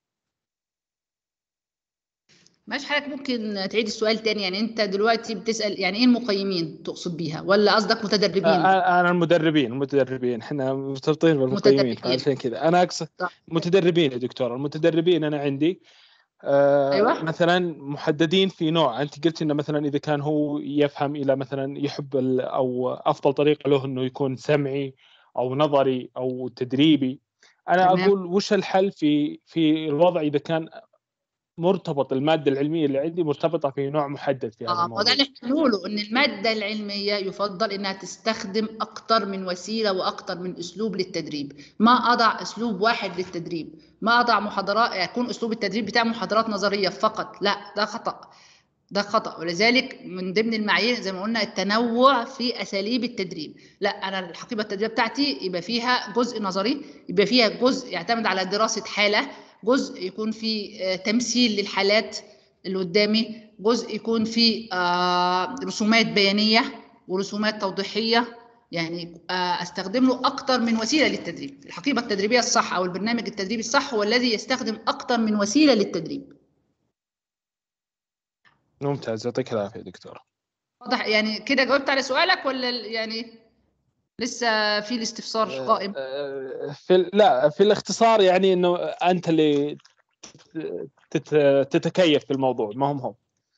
ماشي حضرتك ممكن تعيد السؤال تاني يعني انت دلوقتي بتسال يعني ايه المقيمين تقصد بيها ولا قصدك متدربين؟ انا المدربين المدربين احنا مرتبطين بالمقيمين عشان كذا انا اقصد متدربين يا دكتور المتدربين انا عندي آه أيوة. مثلا محددين في نوع انت قلت انه مثلا اذا كان هو يفهم الى مثلا يحب او افضل طريقه له انه يكون سمعي او نظري او تدريبي انا تمام. اقول وش الحل في في الوضع اذا كان مرتبط الماده العلميه اللي عندي مرتبطه في نوع محدد في هذا اه الموضوع وده اللي احنا بنقوله ان الماده العلميه يفضل انها تستخدم اكتر من وسيله واكتر من اسلوب للتدريب ما اضع اسلوب واحد للتدريب ما اضع محاضرات يكون اسلوب التدريب بتاع محاضرات نظريه فقط لا ده خطا ده خطا ولذلك من ضمن المعايير زي ما قلنا التنوع في اساليب التدريب لا انا الحقيبه التدريبيه بتاعتي يبقى فيها جزء نظري يبقى فيها جزء يعتمد على دراسه حاله جزء يكون فيه تمثيل للحالات اللي قدامي جزء يكون فيه رسومات بيانيه ورسومات توضيحيه يعني استخدم له اكتر من وسيله للتدريب الحقيبه التدريبيه الصح او البرنامج التدريبي الصح هو الذي يستخدم اكتر من وسيله للتدريب ممتاز يعطيك العافيه دكتور واضح يعني كده جاوبت على سؤالك ولا يعني لسه في الاستفسار قائم في لا في الاختصار يعني انه انت اللي تتكيف في الموضوع ما هم هم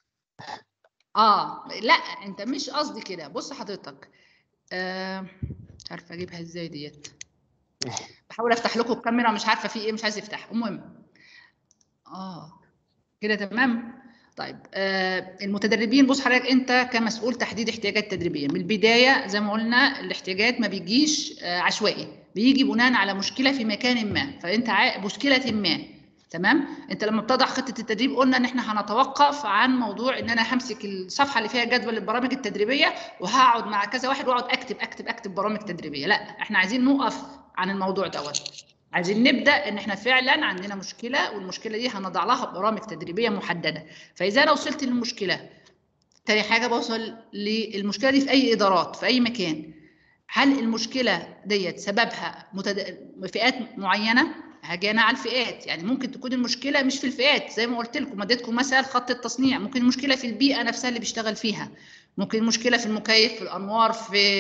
اه لا انت مش قصدي كده بص حضرتك آه عارفه اجيبها ازاي ديت بحاول افتح لكم الكاميرا مش عارفه في ايه مش عايز يفتح المهم اه كده تمام طيب آه المتدربين بص حضرتك انت كمسؤول تحديد احتياجات تدريبيه من البدايه زي ما قلنا الاحتياجات ما بيجيش آه عشوائي بيجي بناء على مشكله في مكان ما فانت ع... مشكله ما تمام انت لما بتضع خطه التدريب قلنا ان احنا هنتوقف عن موضوع ان انا همسك الصفحه اللي فيها جدول البرامج التدريبيه وهقعد مع كذا واحد واقعد اكتب اكتب اكتب برامج تدريبيه لا احنا عايزين نقف عن الموضوع دوت عايزين نبدا ان احنا فعلا عندنا مشكله والمشكله دي هنضع لها برامج تدريبيه محدده فاذا انا وصلت للمشكله تاني حاجه بوصل للمشكله دي في اي ادارات في اي مكان هل المشكله ديت سببها متد... فئات معينه هاجي انا على الفئات يعني ممكن تكون المشكله مش في الفئات زي ما قلت لكم اديتكم مثال خط التصنيع ممكن المشكله في البيئه نفسها اللي بيشتغل فيها ممكن المشكله في المكيف في الانوار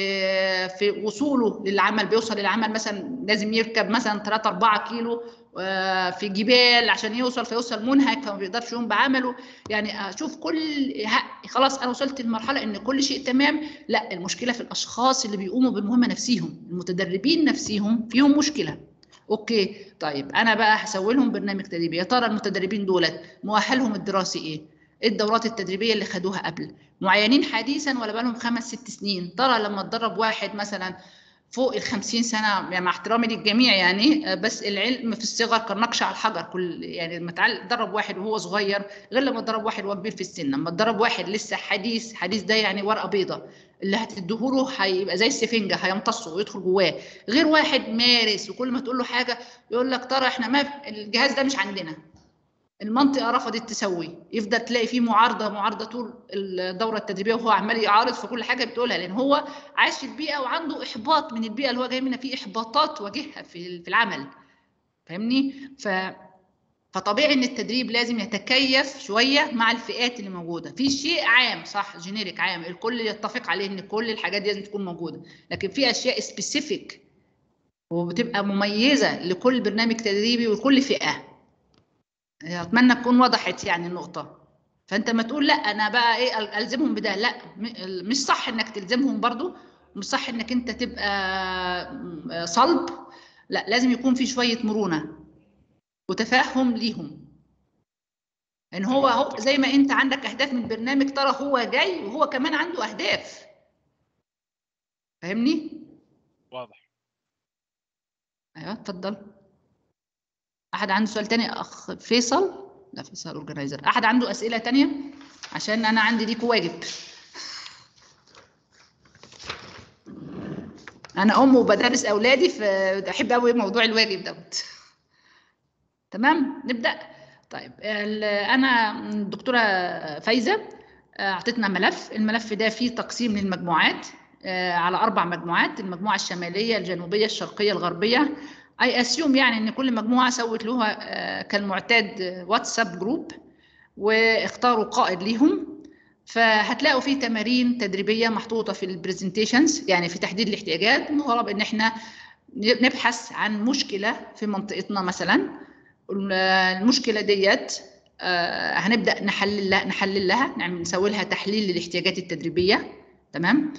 في في وصوله للعمل بيوصل للعمل مثلا لازم يركب مثلا 3 4 كيلو آه، في جبال عشان يوصل فيوصل منهك فما بيقدرش يقوم بعمله يعني اشوف كل ه- خلاص انا وصلت لمرحله ان كل شيء تمام لا المشكله في الاشخاص اللي بيقوموا بالمهمه نفسيهم المتدربين نفسيهم فيهم مشكله اوكي طيب انا بقى هسوي لهم برنامج تدريبي يا ترى المتدربين دولت مؤهلهم الدراسي ايه ايه الدورات التدريبيه اللي خدوها قبل معينين حديثا ولا بقالهم خمس ست سنين ترى لما تدرب واحد مثلا فوق ال 50 سنه يعني مع احترامي للجميع يعني آه، بس العلم في الصغر كالنقش على الحجر كل يعني لما تعال- تدرب واحد وهو صغير غير لما تدرب واحد وهو كبير في السن لما تدرب واحد لسه حديث حديث ده يعني ورقه بيضه اللي هتديهوله هيبقى زي السفنجه هيمتصه ويدخل جواه غير واحد مارس وكل ما تقول له حاجه يقول لك ترى احنا ما الجهاز ده مش عندنا المنطقه رفضت تسوي يفضل تلاقي فيه معارضه معارضه طول الدوره التدريبيه وهو عمال يعارض في كل حاجه بتقولها لان هو عايش في البيئه وعنده احباط من البيئه اللي هو جاي منها في احباطات واجهها في في العمل فاهمني ف فطبيعي ان التدريب لازم يتكيف شويه مع الفئات اللي موجوده في شيء عام صح جينيريك عام الكل يتفق عليه ان كل الحاجات دي لازم تكون موجوده لكن في اشياء سبيسيفيك وبتبقى مميزه لكل برنامج تدريبي ولكل فئه اتمنى تكون وضحت يعني النقطه فانت ما تقول لا انا بقى ايه أل- الزمهم بده لا م- مش صح انك تلزمهم برضو مش صح انك انت تبقى م- صلب لا لازم يكون في شويه مرونه وتفهم ليهم ان هو هو زي ما انت عندك اهداف من برنامج ترى هو جاي وهو كمان عنده اهداف فاهمني واضح ايوه اتفضل احد عنده سؤال تاني اخ فيصل لا فيصل اورجنايزر احد عنده اسئله تانية عشان انا عندي ليكوا واجب انا ام وبدرس اولادي فاحب قوي موضوع الواجب دوت تمام نبدا طيب ال- انا الدكتوره فايزه آه، اعطتنا ملف الملف ده فيه تقسيم للمجموعات آه، على اربع مجموعات المجموعه الشماليه الجنوبيه الشرقيه الغربيه اي اسيوم يعني ان كل مجموعه سوت لها آه، كالمعتاد آه، واتساب جروب واختاروا قائد ليهم فهتلاقوا فيه تمارين تدريبيه محطوطه في البرزنتيشنز يعني في تحديد الاحتياجات مطالب ان احنا نبحث عن مشكله في منطقتنا مثلا المشكله ديت آه، هنبدا نحلل لها نحلل لها نعمل نسوي لها تحليل للاحتياجات التدريبيه تمام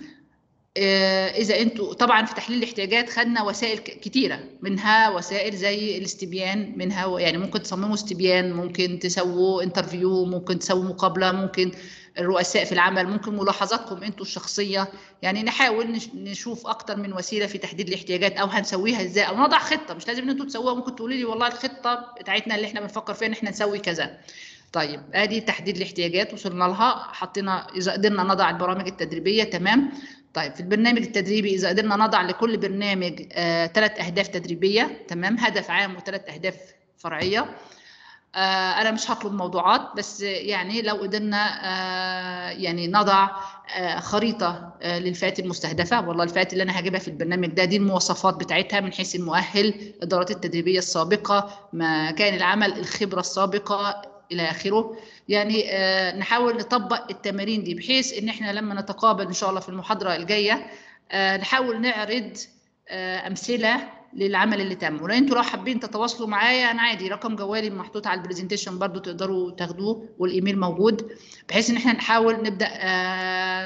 آه، اذا انتوا طبعا في تحليل الاحتياجات خدنا وسائل ك- كتيره منها وسائل زي الاستبيان منها و- يعني ممكن تصمموا استبيان ممكن تسووا انترفيو ممكن تسووا مقابله ممكن الرؤساء في العمل ممكن ملاحظاتكم انتوا الشخصيه يعني نحاول نش- نشوف اكتر من وسيله في تحديد الاحتياجات او هنسويها ازاي او نضع خطه مش لازم ان انتوا تسووها ممكن تقولوا لي والله الخطه بتاعتنا اللي احنا بنفكر فيها ان احنا نسوي كذا طيب ادي تحديد الاحتياجات وصلنا لها حطينا اذا قدرنا نضع البرامج التدريبيه تمام طيب في البرنامج التدريبي اذا قدرنا نضع لكل برنامج ثلاث اهداف تدريبيه تمام هدف عام وثلاث اهداف فرعيه آه انا مش هطلب موضوعات بس يعني لو قدرنا آه يعني نضع آه خريطه آه للفئات المستهدفه والله الفئات اللي انا هجيبها في البرنامج ده دي المواصفات بتاعتها من حيث المؤهل الدورات التدريبيه السابقه مكان العمل الخبره السابقه الى اخره يعني آه نحاول نطبق التمارين دي بحيث ان احنا لما نتقابل ان شاء الله في المحاضره الجايه آه نحاول نعرض آه امثله للعمل اللي تم ولو انتوا لو حابين تتواصلوا معايا انا عادي رقم جوالي محطوط على البرزنتيشن برضو تقدروا تاخدوه والايميل موجود بحيث ان احنا نحاول نبدا آه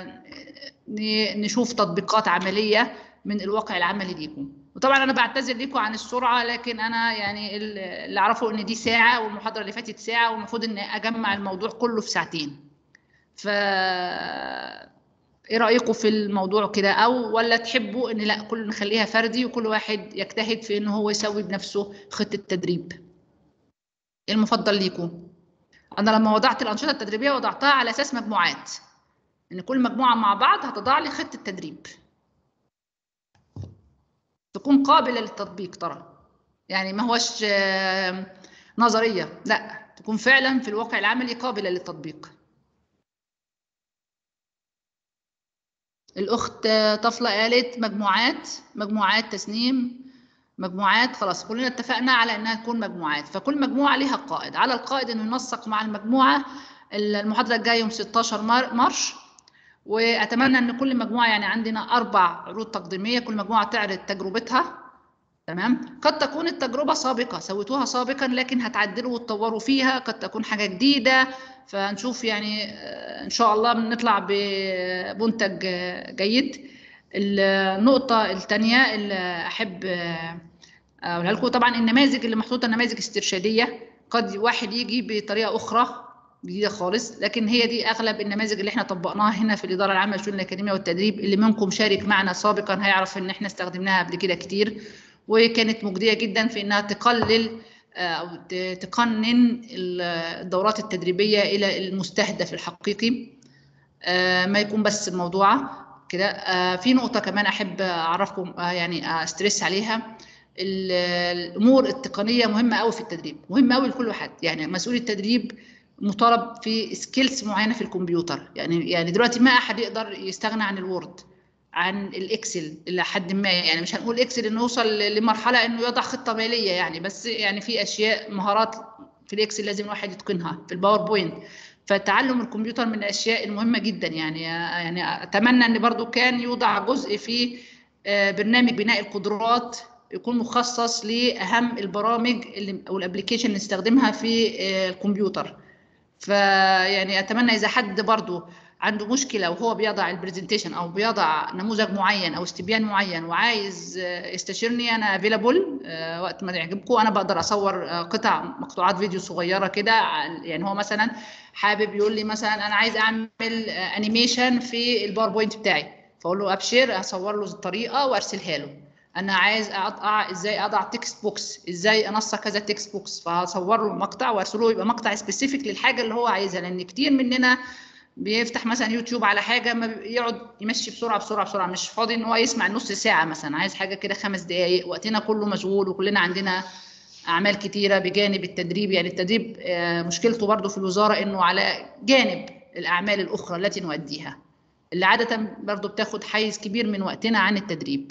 ن- نشوف تطبيقات عمليه من الواقع العملي ليكم وطبعا انا بعتذر لكم عن السرعه لكن انا يعني ال- اللي اعرفه ان دي ساعه والمحاضره اللي فاتت ساعه والمفروض ان اجمع الموضوع كله في ساعتين ف ايه رايكم في الموضوع كده او ولا تحبوا ان لا كل نخليها فردي وكل واحد يجتهد في ان هو يسوي بنفسه خطه تدريب ايه المفضل ليكم انا لما وضعت الانشطه التدريبيه وضعتها على اساس مجموعات ان كل مجموعه مع بعض هتضع لي خطه تدريب تكون قابله للتطبيق ترى يعني ما هوش آه، نظريه لا تكون فعلا في الواقع العملي قابله للتطبيق الاخت آه، طفله قالت مجموعات مجموعات تسنيم مجموعات خلاص كلنا اتفقنا على انها تكون مجموعات فكل مجموعه ليها قائد على القائد انه ينسق مع المجموعه المحاضره الجايه يوم 16 مار- مارش واتمنى ان كل مجموعه يعني عندنا اربع عروض تقديميه كل مجموعه تعرض تجربتها تمام قد تكون التجربه سابقه سويتوها سابقا لكن هتعدلوا وتطوروا فيها قد تكون حاجه جديده فنشوف يعني آه، ان شاء الله بنطلع بمنتج آه، جيد النقطه الثانيه اللي احب آه، اقولها لكم طبعا النماذج اللي محطوطه نماذج استرشاديه قد واحد يجي بطريقه اخرى جديده خالص لكن هي دي اغلب النماذج اللي احنا طبقناها هنا في الاداره العامه للشؤون الاكاديميه والتدريب اللي منكم شارك معنا سابقا هيعرف ان احنا استخدمناها قبل كده كتير وكانت مجديه جدا في انها تقلل آه، او ت- تقنن ال- الدورات التدريبيه الى المستهدف الحقيقي آه، ما يكون بس الموضوع كده آه، في نقطه كمان احب اعرفكم آه، يعني استرس عليها ال- الامور التقنيه مهمه قوي في التدريب مهمه قوي لكل حد يعني مسؤول التدريب مطالب في سكيلز معينه في الكمبيوتر يعني يعني دلوقتي ما احد يقدر يستغنى عن الوورد عن الاكسل الى حد ما يعني مش هنقول اكسل انه يوصل لمرحله انه يضع خطه ماليه يعني بس يعني في اشياء مهارات في الاكسل لازم الواحد يتقنها في الباوربوينت فتعلم الكمبيوتر من الاشياء المهمه جدا يعني يعني اتمنى ان برضو كان يوضع جزء في آه، برنامج بناء القدرات يكون مخصص لاهم البرامج اللي او الابلكيشن اللي نستخدمها في آه، الكمبيوتر فيعني اتمنى اذا حد برضو عنده مشكله وهو بيضع البرزنتيشن او بيضع نموذج معين او استبيان معين وعايز آه، يستشيرني انا افيلابل وقت ما يعجبكم انا بقدر اصور آه، قطع مقطوعات فيديو صغيره كده عن- يعني هو مثلا حابب يقول لي مثلا انا عايز اعمل انيميشن في الباوربوينت بتاعي فاقول له ابشر اصور له الطريقه وارسلها له انا عايز اقطع ازاي اضع تكست بوكس ازاي انسق كذا تكست بوكس فهصور له مقطع وارسله له يبقى مقطع سبيسيفيك للحاجه اللي هو عايزها لان كتير مننا بيفتح مثلا يوتيوب على حاجه ما بي- يقعد يمشي بسرعه بسرعه بسرعه مش فاضي ان هو يسمع نص ساعه مثلا عايز حاجه كده خمس دقائق وقتنا كله مشغول وكلنا عندنا اعمال كتيره بجانب التدريب يعني التدريب آه، مشكلته برضو في الوزاره انه على جانب الاعمال الاخرى التي نؤديها اللي عاده برضو بتاخد حيز كبير من وقتنا عن التدريب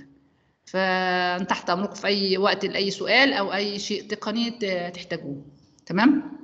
فتحت امركم في اي وقت لاي سؤال او اي شيء تقني ت- تحتاجوه تمام